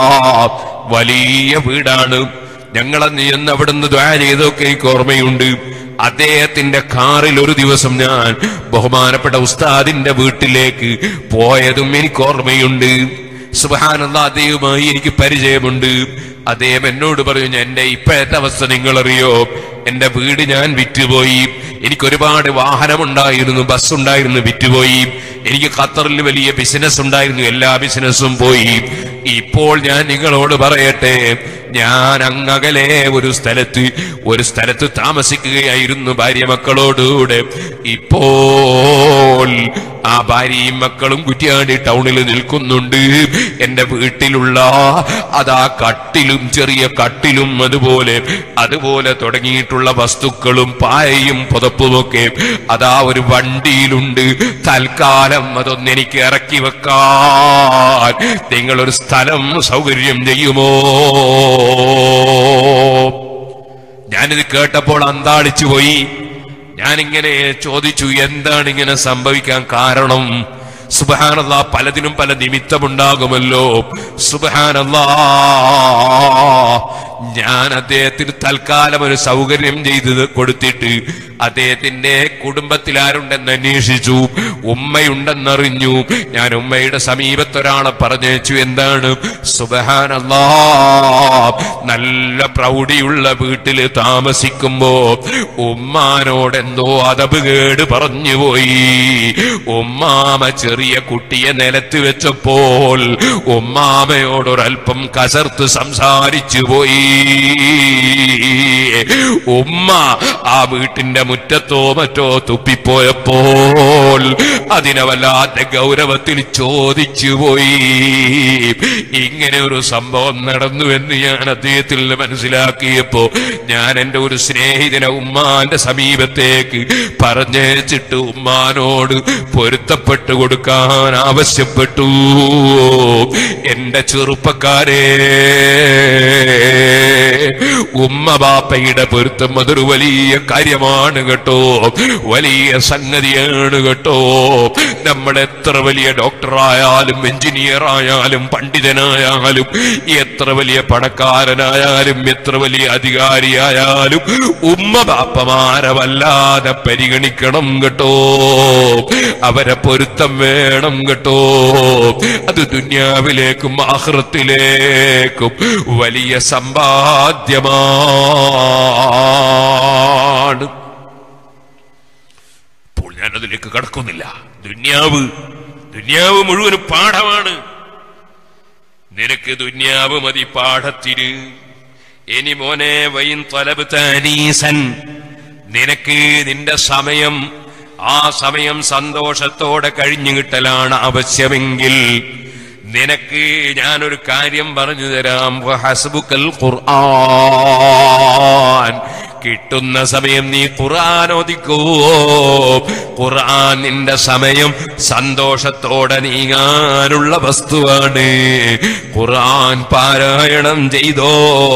വലിയ വീടാണ് ഞങ്ങളന്ന് ചെന്ന് അവിടുന്ന് ദ്വാ ചെയ്തൊക്കെ എനിക്ക് ഓർമ്മയുണ്ട് അദ്ദേഹത്തിന്റെ കാറിൽ ഒരു ദിവസം ഞാൻ ബഹുമാനപ്പെട്ട ഉസ്താദിന്റെ വീട്ടിലേക്ക് പോയതും എനിക്ക് ഓർമ്മയുണ്ട് സുബാനുള്ള അദ്ദേഹവുമായി എനിക്ക് പരിചയമുണ്ട് അദ്ദേഹം എന്നോട് പറഞ്ഞു എന്റെ ഇപ്പോഴത്തെ അവസ്ഥ നിങ്ങൾ അറിയോ എന്റെ വീട് ഞാൻ വിറ്റുപോയി എനിക്ക് ഒരുപാട് വാഹനമുണ്ടായിരുന്നു ബസ് ഉണ്ടായിരുന്നു വിറ്റുപോയി എനിക്ക് ഖത്തറിൽ വലിയ ബിസിനസ് ഉണ്ടായിരുന്നു എല്ലാ ബിസിനസ്സും പോയി ഇപ്പോൾ ഞാൻ നിങ്ങളോട് പറയട്ടെ ഞാൻ അങ്ങകലെ ഒരു സ്ഥലത്ത് ഒരു സ്ഥലത്ത് താമസിക്കുകയായിരുന്നു ഭാര്യ മക്കളോടുകൂടെ ഇപ്പോൾ ആ ഭാര്യയും മക്കളും കുറ്റിയാടി ടൗണിൽ നിൽക്കുന്നുണ്ട് എന്റെ വീട്ടിലുള്ള അതാ കട്ടിലും ചെറിയ കട്ടിലും അതുപോലെ അതുപോലെ തുടങ്ങിയിട്ടുള്ള വസ്തുക്കളും പായയും പുതപ്പുമൊക്കെ അതാ ഒരു വണ്ടിയിലുണ്ട് തൽക്കാലം അതൊന്ന് എനിക്ക് ഇറക്കി വെക്കാൻ നിങ്ങളൊരു സ്ഥലം സൗകര്യം ചെയ്യുമോ ഞാനിത് കേട്ടപ്പോൾ അന്താളിച്ചു പോയി ഞാനിങ്ങനെ ചോദിച്ചു എന്താണ് ഇങ്ങനെ സംഭവിക്കാൻ കാരണം സുബഹാനല്ലാ പലതിനും പല നിമിത്തമുണ്ടാകുമല്ലോ സുബഹാനല്ലാ ഞാൻ അദ്ദേഹത്തിന് തൽക്കാലം ഒരു സൗകര്യം ചെയ്ത് കൊടുത്തിട്ട് അദ്ദേഹത്തിന്റെ കുടുംബത്തിൽ ആരുണ്ടെന്ന് അന്വേഷിച്ചു ഉമ്മയുണ്ടെന്നറിഞ്ഞു ഞാൻ ഉമ്മയുടെ സമീപത്തൊരാളെ പറഞ്ഞയച്ചു എന്താണ് സുബഹാനല്ലാ നല്ല പ്രൗഢിയുള്ള വീട്ടില് താമസിക്കുമ്പോ ഉമ്മാനോട് എന്തോ അതബ് കേട് പറഞ്ഞുപോയി ഉമ്മാമ ചെറിയ കുട്ടിയെ നിലത്ത് വെച്ചപ്പോൾ ഉമ്മാമയോടൊരൽപ്പം കസർത്ത് സംസാരിച്ചു പോയി ഉമ്മ ആ വീട്ടിന്റെ മുറ്റത്തോ മറ്റോ തുപ്പിപ്പോയപ്പോൾ അതിനെ വല്ലാത്ത ഗൗരവത്തിൽ ചോദിച്ചു പോയി ഇങ്ങനെ ഒരു സംഭവം നടന്നു എന്ന് ഞാൻ അദ്ദേഹത്തിൽ നിന്ന് മനസ്സിലാക്കിയപ്പോ ഞാൻ എന്റെ ഒരു സ്നേഹിതനെ ഉമ്മാന്റെ സമീപത്തേക്ക് പറഞ്ഞേച്ചിട്ട് ഉമ്മാനോട് പൊരുത്തപ്പെട്ടു കൊടുക്കാൻ ആവശ്യപ്പെട്ടു എന്റെ ചെറുപ്പക്കാരെ ഉമ്മ ബാപ്പയുടെ പൊരുത്തം അതൊരു വലിയ കാര്യമാണ് കാര്യമാണ് കേട്ടോ വലിയ സംഗതിയാണ് കേട്ടോ നമ്മൾ എത്ര വലിയ ഡോക്ടറായാലും എഞ്ചിനീയർ ആയാലും പണ്ഡിതനായാലും എത്ര വലിയ പണക്കാരനായാലും എത്ര വലിയ അധികാരിയായാലും ഉമ്മ ബാപ്പമാരെ വല്ലാതെ പരിഗണിക്കണം കേട്ടോ അവരെ പൊരുത്തം വേണം കേട്ടോ അത് ദുന്യാവിലേക്കും ആഹൃത്തിലേക്കും വലിയ സമ്പാദ്യമാണ് അപ്പോൾ ഞാൻ അതിലേക്ക് കടക്കുന്നില്ല ദുന്യാവ് ദുന്യാവ് മുഴുവൻ പാഠമാണ് നിനക്ക് ദുന്യാവ് മതി പാഠത്തിന് ഇനി മോനെ വൈൻ തൊലബ് താനീസൻ നിനക്ക് നിന്റെ സമയം ആ സമയം സന്തോഷത്തോടെ കഴിഞ്ഞു കിട്ടലാണ് ആവശ്യമെങ്കിൽ നിനക്ക് ഞാനൊരു കാര്യം പറഞ്ഞു തരാം ഹസ്ബുക്കൽ ഖുർആൻ കിട്ടുന്ന സമയം നീ ഖുർആൻ ഓദിക്കൂ ഖുർആൻ നിന്റെ സമയം സന്തോഷത്തോടെ നീങ്ങാനുള്ള വസ്തുവാണ് ഖുർആൻ പാരായണം ചെയ്തോ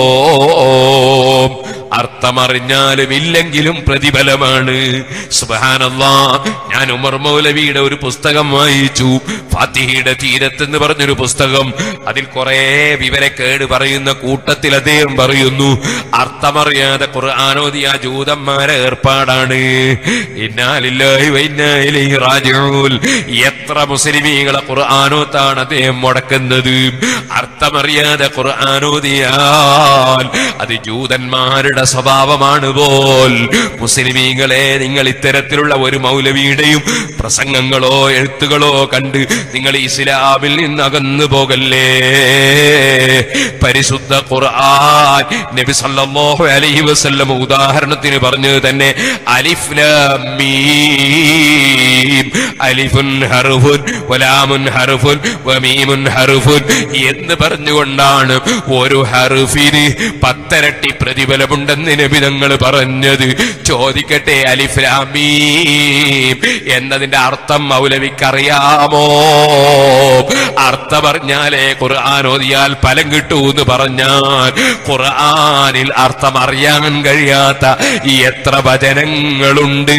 അർത്ഥമറിഞ്ഞാലും ഇല്ലെങ്കിലും പ്രതിഫലമാണ് സുബഹാനല്ലാ ഞാൻ ഉമർ മൗലവിയുടെ ഒരു പുസ്തകം വായിച്ചു ഫാത്തിഹയുടെ തീരത്ത് എന്ന് പറഞ്ഞൊരു പുസ്തകം അതിൽ കുറെ വിവരക്കേട് പറയുന്ന കൂട്ടത്തിൽ അദ്ദേഹം പറയുന്നു അർത്ഥമറിയാതെ ഖുർആാനോദി ആ ജൂതന്മാരെ ഏർപ്പാടാണ് ഇന്നാലില്ലാഹി വൈന്നായിലൈഹി റാജിഊൻ എത്ര മുസ്ലിമീങ്ങളെ ഖുർആാനോത്താണ് അദ്ദേഹം മുടക്കുന്നത് അർത്ഥമറിയാതെ ഖുർആാനോദിയാൽ അത് ജൂതന്മാരുടെ സ്വഭാവമാണ് പോൽ മുസ്ലിമീങ്ങളെ നിങ്ങൾ ഇത്തരത്തിലുള്ള ഒരു മൗലവിയുടെയും പ്രസംഗങ്ങളോ എഴുത്തുകളോ കണ്ട് നിങ്ങൾ ഇസ്ലാമിൽ നിന്ന് അകന്നു പോകല്ലേ പരിശുദ്ധ ഖുർആൻ നബി സല്ലല്ലാഹു അലൈഹി വസല്ലം ഉദാഹരണത്തിന് പറഞ്ഞത് തന്നെ അലിഫ് ലാം മീം അലിഫുൻ ഹർഫുൻ വലാമുൻ ഹർഫുൻ വമീമുൻ ഹർഫുൻ എന്ന് പറഞ്ഞുകൊണ്ടാണ് ഒരു ഹർഫിന് പത്തരട്ടി പ്രതിഫലമുണ്ടെന്ന് നബി തങ്ങൾ പറഞ്ഞത് ചോദിക്കട്ടെ അലിഫ് ലാം മീം എന്നതിന്റെ അർത്ഥം മൗലവിക്കറിയാമോ അർത്ഥം പറഞ്ഞാലേ ഖുർആൻ ഓതിയാൽ ഫലം കിട്ടൂ എന്ന് പറഞ്ഞാൽ ഖുർആനിൽ അർത്ഥം അറിയാൻ കഴിയാത്ത എത്ര വചനങ്ങളുണ്ട്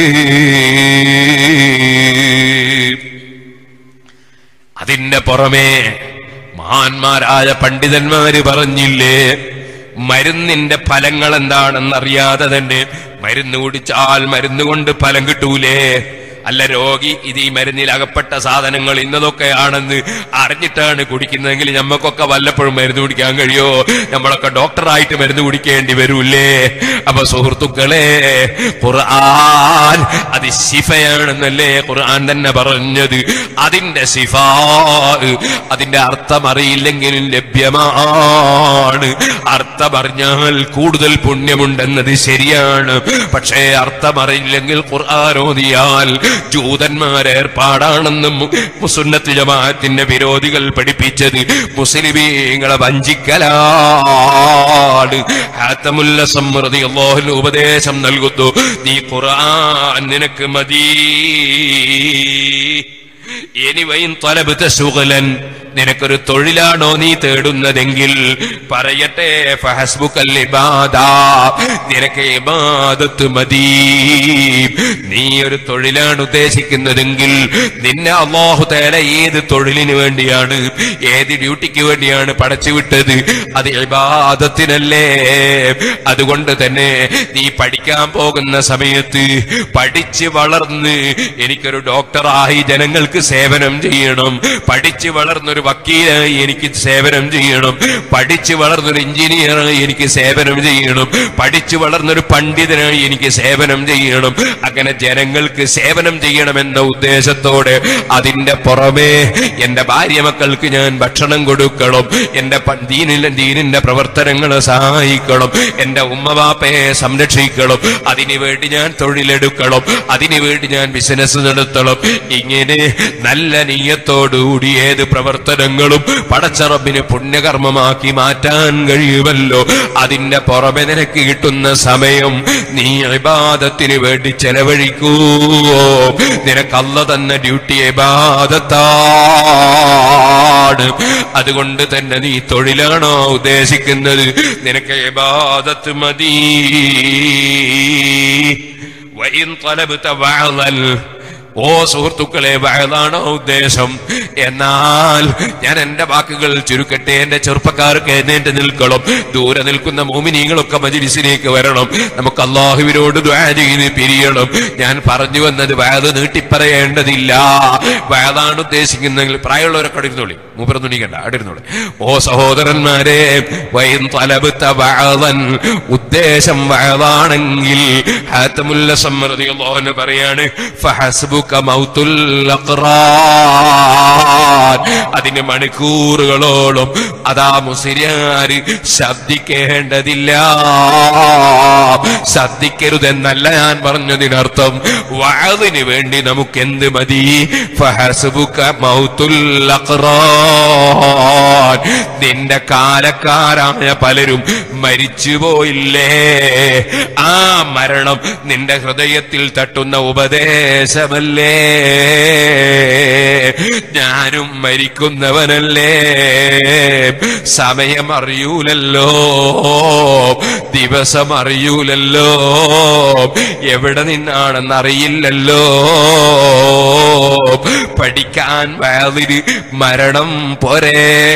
അതിന്റെ പുറമേ മഹാന്മാരായ പണ്ഡിതന്മാര് പറഞ്ഞില്ലേ മരുന്നിന്റെ ഫലങ്ങൾ എന്താണെന്നറിയാതെ തന്നെ മരുന്ന് കുടിച്ചാൽ മരുന്ന് കൊണ്ട് ഫലം കിട്ടൂലേ അല്ല രോഗി ഇത് ഈ മരുന്നിൽ അകപ്പെട്ട സാധനങ്ങൾ ഇന്നതൊക്കെയാണെന്ന് അറിഞ്ഞിട്ടാണ് കുടിക്കുന്നതെങ്കിൽ നമ്മക്കൊക്കെ വല്ലപ്പോഴും മരുന്ന് കുടിക്കാൻ കഴിയോ നമ്മളൊക്കെ ഡോക്ടറായിട്ട് മരുന്ന് കുടിക്കേണ്ടി വരൂലേ അപ്പൊ സുഹൃത്തുക്കളെ ഖുർആൻ അത് ശിഫയാണെന്നല്ലേ ഖുർആൻ തന്നെ പറഞ്ഞത് അതിന്റെ ശിഫാ അതിന്റെ അർത്ഥം അറിയില്ലെങ്കിലും ലഭ്യമാണ് അർത്ഥം അറിഞ്ഞാൽ കൂടുതൽ പുണ്യമുണ്ടെന്നത് ശരിയാണ് പക്ഷേ അർത്ഥം അറിയില്ലെങ്കിൽ ഖുർആൻ ഓതിയാൽ ജൂതന്മാരേർപ്പാടാണെന്നും മുസുന്നത്ത് ജമാഅത്തിന്റെ വിരോധികൾ പഠിപ്പിച്ചത് മുസ്ലിമീങ്ങളെ വഞ്ചിക്കലാണ് ഹാത്തമുല്ല സമൃദ്ധി അള്ളാഹുൽ ഉപദേശം നൽകുന്നു നീ ഖുർആൻ നിനക്ക് മതി ഇനി വൈൻ തലബുത്ത സുഗലൻ നിനക്കൊരു തൊഴിലാണോ നീ തേടുന്നതെങ്കിൽ പറയട്ടെ ഫഹസ്ബുക്കൽ ഇബാദ നിനക്ക് ഇബാദത്ത് മതി നീ ഒരു തൊഴിലാണ് ഉദ്ദേശിക്കുന്നതെങ്കിൽ നിന്നെ അള്ളാഹു തേല ഏത് തൊഴിലിന് വേണ്ടിയാണ് ഏത് ഡ്യൂട്ടിക്ക് വേണ്ടിയാണ് പടച്ചുവിട്ടത് അത് ഇബാദത്തിനല്ലേ അതുകൊണ്ട് തന്നെ നീ പഠിക്കാൻ പോകുന്ന സമയത്ത് പഠിച്ച് വളർന്ന് എനിക്കൊരു ഡോക്ടറായി ജനങ്ങൾക്ക് സേവനം ചെയ്യണം പഠിച്ച് വളർന്നൊരു വക്കീലായി എനിക്ക് സേവനം ചെയ്യണം പഠിച്ച് വളർന്നൊരു എഞ്ചിനീയറായി എനിക്ക് സേവനം ചെയ്യണം പഠിച്ച് വളർന്നൊരു പണ്ഡിതനായി എനിക്ക് സേവനം ചെയ്യണം അങ്ങനെ ജനങ്ങൾക്ക് സേവനം ചെയ്യണമെന്ന ഉദ്ദേശത്തോടെ അതിന്റെ പുറമേ എന്റെ ഭാര്യ മക്കൾക്ക് ഞാൻ ഭക്ഷണം കൊടുക്കണം എന്റെ പ- ദീനിലെ ദീനിന്റെ പ്രവർത്തനങ്ങളെ സഹായിക്കണം എന്റെ ഉമ്മവാപ്പയെ സംരക്ഷിക്കണം അതിനു വേണ്ടി ഞാൻ തൊഴിലെടുക്കണം അതിനു വേണ്ടി ഞാൻ ബിസിനസ് നടത്തണം ഇങ്ങനെ നല്ല നീയത്തോടുകൂടി ഏത് പ്രവർത്തനങ്ങളും പടച്ചറബിന് പുണ്യകർമ്മമാക്കി മാറ്റാൻ കഴിയുമല്ലോ അതിന്റെ പുറമെ നിനക്ക് കിട്ടുന്ന സമയം നീ ഇബാദത്തിന് വേണ്ടി ചെലവഴിക്കൂ നിനക്ക് അല്ല തന്ന ഡ്യൂട്ടി ഇബാദത്താണ് അതുകൊണ്ട് തന്നെ നീ തൊഴിലാണോ ഉദ്ദേശിക്കുന്നത് നിനക്ക് ഇബാദത്ത് മതി വഇൻ തലബ്ത വഅളൻ ഓ സുഹൃത്തുക്കളെ വയലാണോ ഉദ്ദേശം എന്നാൽ ഞാൻ എന്റെ വാക്കുകൾ ചുരുക്കട്ടെ എന്റെ ചെറുപ്പക്കാർക്ക് എഴുന്നേറ്റ് നിൽക്കണം ദൂരെ നിൽക്കുന്ന മോമിനികളൊക്കെ മജിലിസിലേക്ക് വരണം നമുക്ക് അള്ളാഹുവിനോട് ദ്വാ ചെയ്ത് പിരിയണം ഞാൻ പറഞ്ഞു വന്നത് വയത് നീട്ടിപ്പറയേണ്ടതില്ല വയലാണ് ഉദ്ദേശിക്കുന്നെങ്കിൽ പ്രായമുള്ളവരൊക്കെ അടിരുന്നോളി മൂപ്പറൊന്നും നീക്കണ്ട അടിരുന്നോളി ഓ സഹോദരന്മാരെ വൈൻ തലബുത്ത വഅളൻ ഉദ്ദേശം വയലാണെങ്കിൽ ഹാത്തമുല്ല സമ്മതി അള്ളാഹുന് പറയാണ് ഫഹസ്ബുക മൗത്തുൽ അഖ്റാൻ അതിന് മണിക്കൂറുകളോളം അതാ മുസിരിയാര് ശബ്ദിക്കേണ്ടതില്ല ശബ്ദിക്കരുതെന്നല്ല ഞാൻ പറഞ്ഞതിനർത്ഥം വഅദിന് വേണ്ടി നമുക്ക് എന്ത് മതി ഫഹസ്ബുക മൗത്തുൽ അഖ്റാൻ നിന്റെ കാലക്കാരായ പലരും മരിച്ചുപോയില്ലേ ആ മരണം നിന്റെ ഹൃദയത്തിൽ തട്ടുന്ന ഉപദേശമല്ലേ ഞാനും മരിക്കുന്നവനല്ലേ സമയം അറിയൂലല്ലോ ദിവസം അറിയൂലല്ലോ എവിടെ നിന്നാണെന്ന് അറിയില്ലല്ലോ പഠിക്കാൻ വേദിന് മരണം പോരേ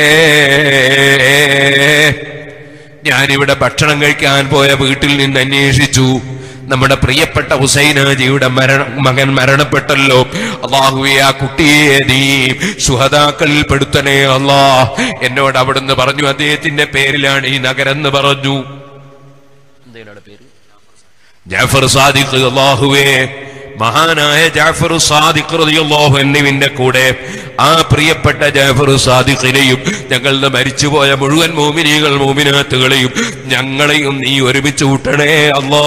ഞാനിവിടെ ഭക്ഷണം കഴിക്കാൻ പോയ വീട്ടിൽ നിന്ന് അന്വേഷിച്ചു നമ്മുടെ പ്രിയപ്പെട്ട ഹുസൈനാജിയുടെ മരണം മകൻ മരണപ്പെട്ടല്ലോ അള്ളാഹുവെ ആ കുട്ടിയെ നീ സുഹതാക്കളിൽ പെടുത്തണേ അല്ലാ എന്നോട് അവിടുന്ന് പറഞ്ഞു അദ്ദേഹത്തിന്റെ പേരിലാണ് ഈ നഗരം എന്ന് പറഞ്ഞു ജാഫർ സാദിഖ് അള്ളാഹുവേ മഹാനായ ജാഫർ സാദിഖ് റളിയല്ലാഹു അൻഹുവിന്റെ കൂടെ ആ പ്രിയപ്പെട്ട ജാഫർ സാദിഖിനെയും ഞങ്ങളുടെ മരിച്ചുപോയ മുഴുവൻ മോമിനികൾ മോമിനാത്തുകളെയും ഞങ്ങളെയും നീ ഒരുമിച്ച് കൂട്ടണേ അല്ലാ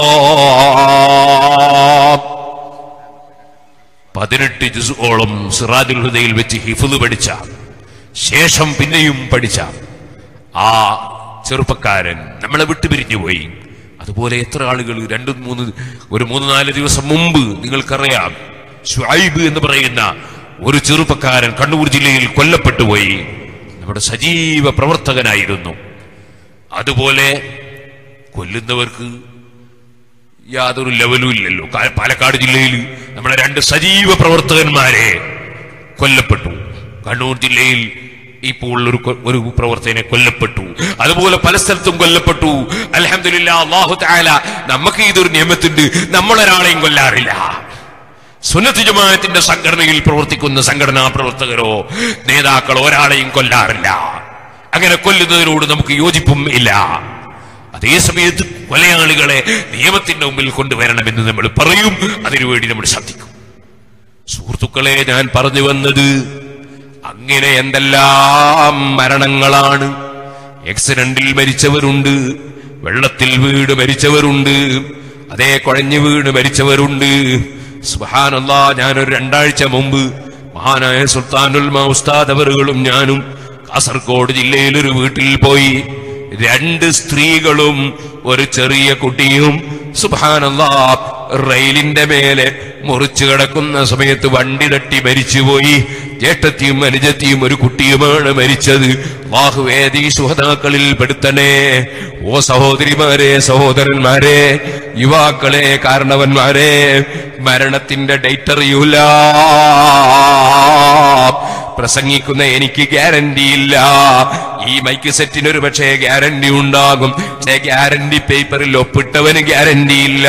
പതിനെട്ട് ജുസോളം സിറാജുൽ ഹുദയിൽ വെച്ച് ഹിഫുദ് പഠിച്ച ശേഷം പിന്നെയും പഠിച്ച ആ ചെറുപ്പക്കാരൻ നമ്മളെ വിട്ടുപിരിഞ്ഞു പോയി അതുപോലെ എത്ര ആളുകൾ രണ്ട് മൂന്ന് ഒരു മൂന്ന് നാല് ദിവസം മുമ്പ് നിങ്ങൾക്കറിയാം ഷുഐബ് എന്ന് പറയുന്ന ഒരു ചെറുപ്പക്കാരൻ കണ്ണൂർ ജില്ലയിൽ കൊല്ലപ്പെട്ടു പോയി നമ്മുടെ സജീവ പ്രവർത്തകനായിരുന്നു അതുപോലെ കൊല്ലുന്നവർക്ക് യാതൊരു ലെവലും ഇല്ലല്ലോ കാ- പാലക്കാട് ജില്ലയിൽ നമ്മുടെ രണ്ട് സജീവ പ്രവർത്തകന്മാരെ കൊല്ലപ്പെട്ടു കണ്ണൂർ ജില്ലയിൽ ഇപ്പോൾ ഒരു കൊ- ഒരു പ്രവർത്തകനെ കൊല്ലപ്പെട്ടു അതുപോലെ പല സ്ഥലത്തും കൊല്ലപ്പെട്ടു അലഹമില്ല അള്ളാഹു താല നമുക്ക് ഇതൊരു നിയമത്തുണ്ട് നമ്മളൊരാളെയും കൊല്ലാറില്ല സുന്നത്ത് ജമാഅത്തിന്റെ സംഘടനയിൽ പ്രവർത്തിക്കുന്ന സംഘടനാ പ്രവർത്തകരോ നേതാക്കളോ ഒരാളെയും കൊല്ലാറില്ല അങ്ങനെ കൊല്ലുന്നതിനോട് നമുക്ക് യോജിപ്പും ഇല്ല അതേ സമയത്ത് കൊലയാളികളെ നിയമത്തിന്റെ മുമ്പിൽ കൊണ്ടുവരണമെന്ന് നമ്മൾ പറയും അതിനുവേണ്ടി നമ്മൾ ശ്രദ്ധിക്കും സുഹൃത്തുക്കളെ ഞാൻ പറഞ്ഞു വന്നത് അങ്ങനെ എന്തെല്ലാം മരണങ്ങളാണ് ആക്സിഡന്റിൽ മരിച്ചവരുണ്ട് വെള്ളത്തിൽ വീട് മരിച്ചവരുണ്ട് അതേ കുഴഞ്ഞു വീട് മരിച്ചവരുണ്ട് സുഹാനല്ല ഞാനൊരു രണ്ടാഴ്ച മുമ്പ് മഹാനായ സുൽത്താനുൽ മാ ഉസ്താദ് അവറുകളും ഞാനും കാസർഗോഡ് ജില്ലയിൽ ഒരു വീട്ടിൽ പോയി രണ്ട് സ്ത്രീകളും ഒരു ചെറിയ കുട്ടിയും സുബാനല്ലാ റെയിലിന്റെ മേലെ മുറിച്ചു കിടക്കുന്ന സമയത്ത് വണ്ടി തട്ടി മരിച്ചുപോയി ജ്യേഷ്ഠത്തിയും അനുജത്തിയും ഒരു കുട്ടിയുമാണ് മരിച്ചത് ബാഹുവേദി സുഹതാക്കളിൽ പെടുത്തണേ ഓ സഹോദരിമാരെ സഹോദരന്മാരെ യുവാക്കളെ കാരണവന്മാരെ മരണത്തിന്റെ ഡേറ്റ് അറിയൂല പ്രസംഗിക്കുന്ന എനിക്ക് ഗ്യാരണ്ടി ഇല്ല ഈ മൈക്ക് സെറ്റിന് ഒരു പക്ഷേ ഗ്യാരണ്ടി ഉണ്ടാകും പക്ഷേ ഗ്യാരണ്ടി പേപ്പറിൽ ഒപ്പിട്ടവന് ഗ്യാരണ്ടി ഇല്ല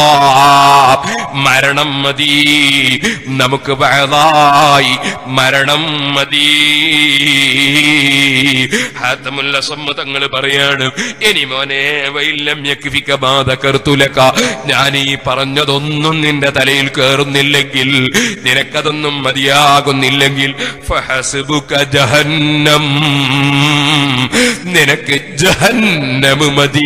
മരണം മതി നമുക്ക് വയതായി മരണം മതി ഹാത്തമുല്ല സമ്മതങ്ങൾ പറയാണ് ഇനി മോനെ വൈലം യക്ഫിക മാ ദകർതുലക ഞാൻ ഈ പറഞ്ഞതൊന്നും നിന്റെ തലയിൽ കയറുന്നില്ലെങ്കിൽ നിനക്കതൊന്നും മതിയാകുന്നില്ലെങ്കിൽ ഫഹസ്ബുക ജഹന്നം നിനക്ക് ജഹന്നമ് മതി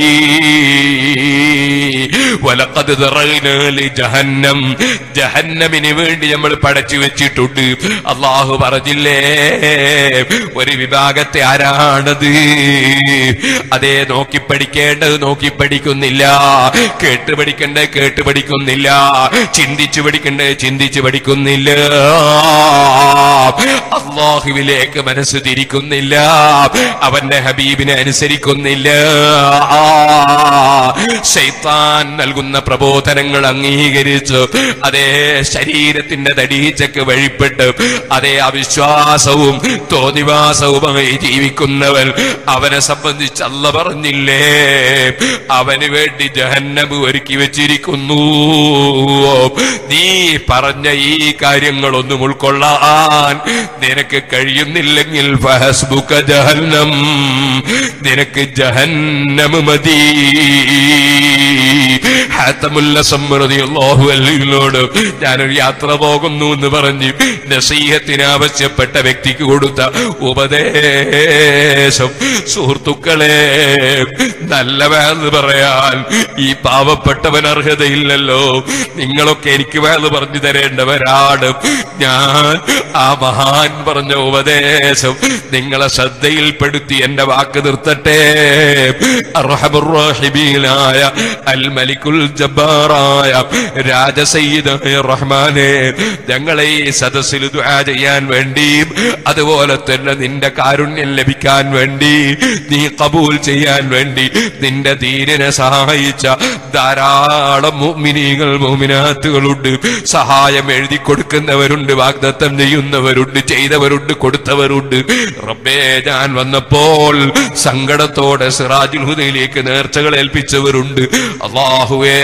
വലഖദ് ദറഗ്നാ ലി ജഹന്നം ജഹന്നമിന് വേണ്ടി നമ്മൾ പടച്ചു വെച്ചിട്ടുണ്ട് അള്ളാഹു പറഞ്ഞില്ലേ ഒരു വിഭാഗത്തെ ആരാണത് അതേ നോക്കി പഠിക്കേണ്ടത് നോക്കി പഠിക്കുന്നില്ല കേട്ട് പഠിക്കേണ്ടത് കേട്ട് പഠിക്കുന്നില്ല ചിന്തിച്ചു പഠിക്കേണ്ടത് ചിന്തിച്ചു പഠിക്കുന്നില്ല അള്ളാഹുവിലേക്ക് മനസ്സ് തിരിക്കുന്നില്ല അവന്റെ ഹബീബിനെ അനുസരിക്കുന്നില്ല ശൈത്താൻ നൽകുന്ന പ്രബോധനങ്ങൾ അംഗീകരിച്ച് അതേ ശരീരത്തിന്റെ തടീച്ചക്ക് വഴിപ്പെട്ട് അതേ അവിശ്വാസവും തോന്നിവാസവുമായി ജീവിക്കുന്നവൻ അവനെ സംബന്ധിച്ച് അല്ല പറഞ്ഞില്ലേ അവന് വേണ്ടി ജഹന്നമ് ഒരുക്കി വെച്ചിരിക്കുന്നു നീ പറഞ്ഞ ഈ കാര്യങ്ങളൊന്നും ഉൾക്കൊള്ളാൻ നിനക്ക് കഴിയുന്നില്ലെങ്കിൽ ഫഹസ്ബുക ജഹന്നം നിനക്ക് ജഹന്നമ് മതി ഹാത്തമുല്ല സമ്മതി അള്ളാഹു അല്ലിനോട് ഞാനൊരു യാത്ര പോകുന്നു എന്ന് പറഞ്ഞ് നസീഹത്തിന് ആവശ്യപ്പെട്ട വ്യക്തിക്ക് കൊടുത്ത ഉപദേശം സുഹൃത്തുക്കളെ നല്ല വേന്ന് പറയാൻ ഈ പാവപ്പെട്ടവൻ അർഹതയില്ലല്ലോ നിങ്ങളൊക്കെ എനിക്ക് വേന്ന് പറഞ്ഞു തരേണ്ടവരാണ് ഞാൻ ആ മഹാൻ പറഞ്ഞ ഉപദേശം നിങ്ങളെ ശ്രദ്ധയിൽപ്പെടുത്തി എന്റെ വാക്ക് നിർത്തട്ടെ അർഹമുറാഹിബീനായ അൽ മലിക്കുൽ ജബ്ബാറായ രാജസയ്യിദായ റഹ്മാനെ ഞങ്ങളെ ഈ സദസ്സിൽ ദുആ ചെയ്യാൻ വേണ്ടി അതുപോലെ തന്നെ നിന്റെ കാരുണ്യം ലഭിക്കാൻ വേണ്ടി നീ കബൂൽ ചെയ്യാൻ വേണ്ടി നിന്റെ ദീനിനെ സഹായിച്ച ധാരാളം മുഅ്മിനീങ്ങൾ മുഅ്മിനാത്തുകളുണ്ട് സഹായം എഴുതി കൊടുക്കുന്നവരുണ്ട് വാഗ്ദത്തം ചെയ്യുന്നവരുണ്ട് ചെയ്തവരുണ്ട് കൊടുത്തവരുണ്ട് റബ്ബേ ഞാൻ വന്നപ്പോൾ സങ്കടത്തോടെ സിറാജുൽ ഹുദയിലേക്ക് നേർച്ചകൾ ഏൽപ്പിച്ചവരുണ്ട് അള്ളാഹുവേ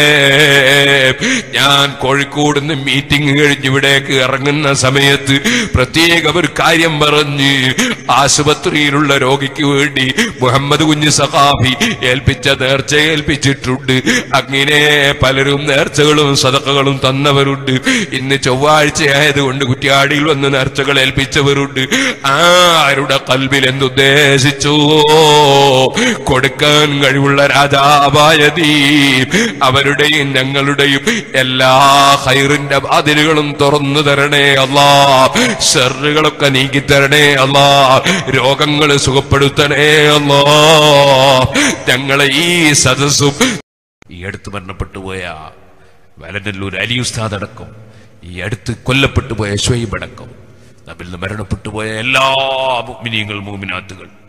ഞാൻ കോഴിക്കോട് നിന്ന് മീറ്റിംഗ് കഴിഞ്ഞ് ഇവിടേക്ക് ഇറങ്ങുന്ന സമയത്ത് പ്രത്യേക ഒരു കാര്യം പറഞ്ഞ് ആശുപത്രിയിലുള്ള രോഗിക്ക് വേണ്ടി മുഹമ്മദ് കുഞ്ഞ് സഖാഫി ഏൽപ്പിച്ച നേർച്ച ഏൽപ്പിച്ചിട്ടുണ്ട് അങ്ങനെ പലരും നേർച്ചകളും സദക്കകളും തന്നവരുണ്ട് ഇന്ന് ചൊവ്വാഴ്ച ആയതുകൊണ്ട് കുറ്റ്യാടിയിൽ വന്ന് നേർച്ചകൾ ഏൽപ്പിച്ചവരുണ്ട് ആരുടെ കൽവിൽ എന്തുദ്ദേശിച്ചു കൊടുക്കാൻ കഴിവുള്ള രാജാവായ നീ അവരുടെയും ഞങ്ങളുടെയും എല്ലാ ഹൈറിന്റെ വാതിലുകളും തുറന്നു തരണേ അല്ലാ ഷെറുകളൊക്കെ നീക്കി തരണേ അല്ലാ രോഗങ്ങൾ സുഖപ്പെടുത്തണേ അല്ലാ ഞങ്ങളെ ഈ സദസ്സും ഈ അടുത്ത് മരണപ്പെട്ടു പോയ വലനല്ലൂർ അലി ഉസ്താദ് അടക്കം ഈ അടുത്ത് കൊല്ലപ്പെട്ടു പോയ ഷൊയ്ബ് അടക്കം നമ്മിൽ നിന്ന് മരണപ്പെട്ടു പോയ എല്ലാ മുഗ്മിനീങ്ങൾ മൂമിനാത്തുകൾ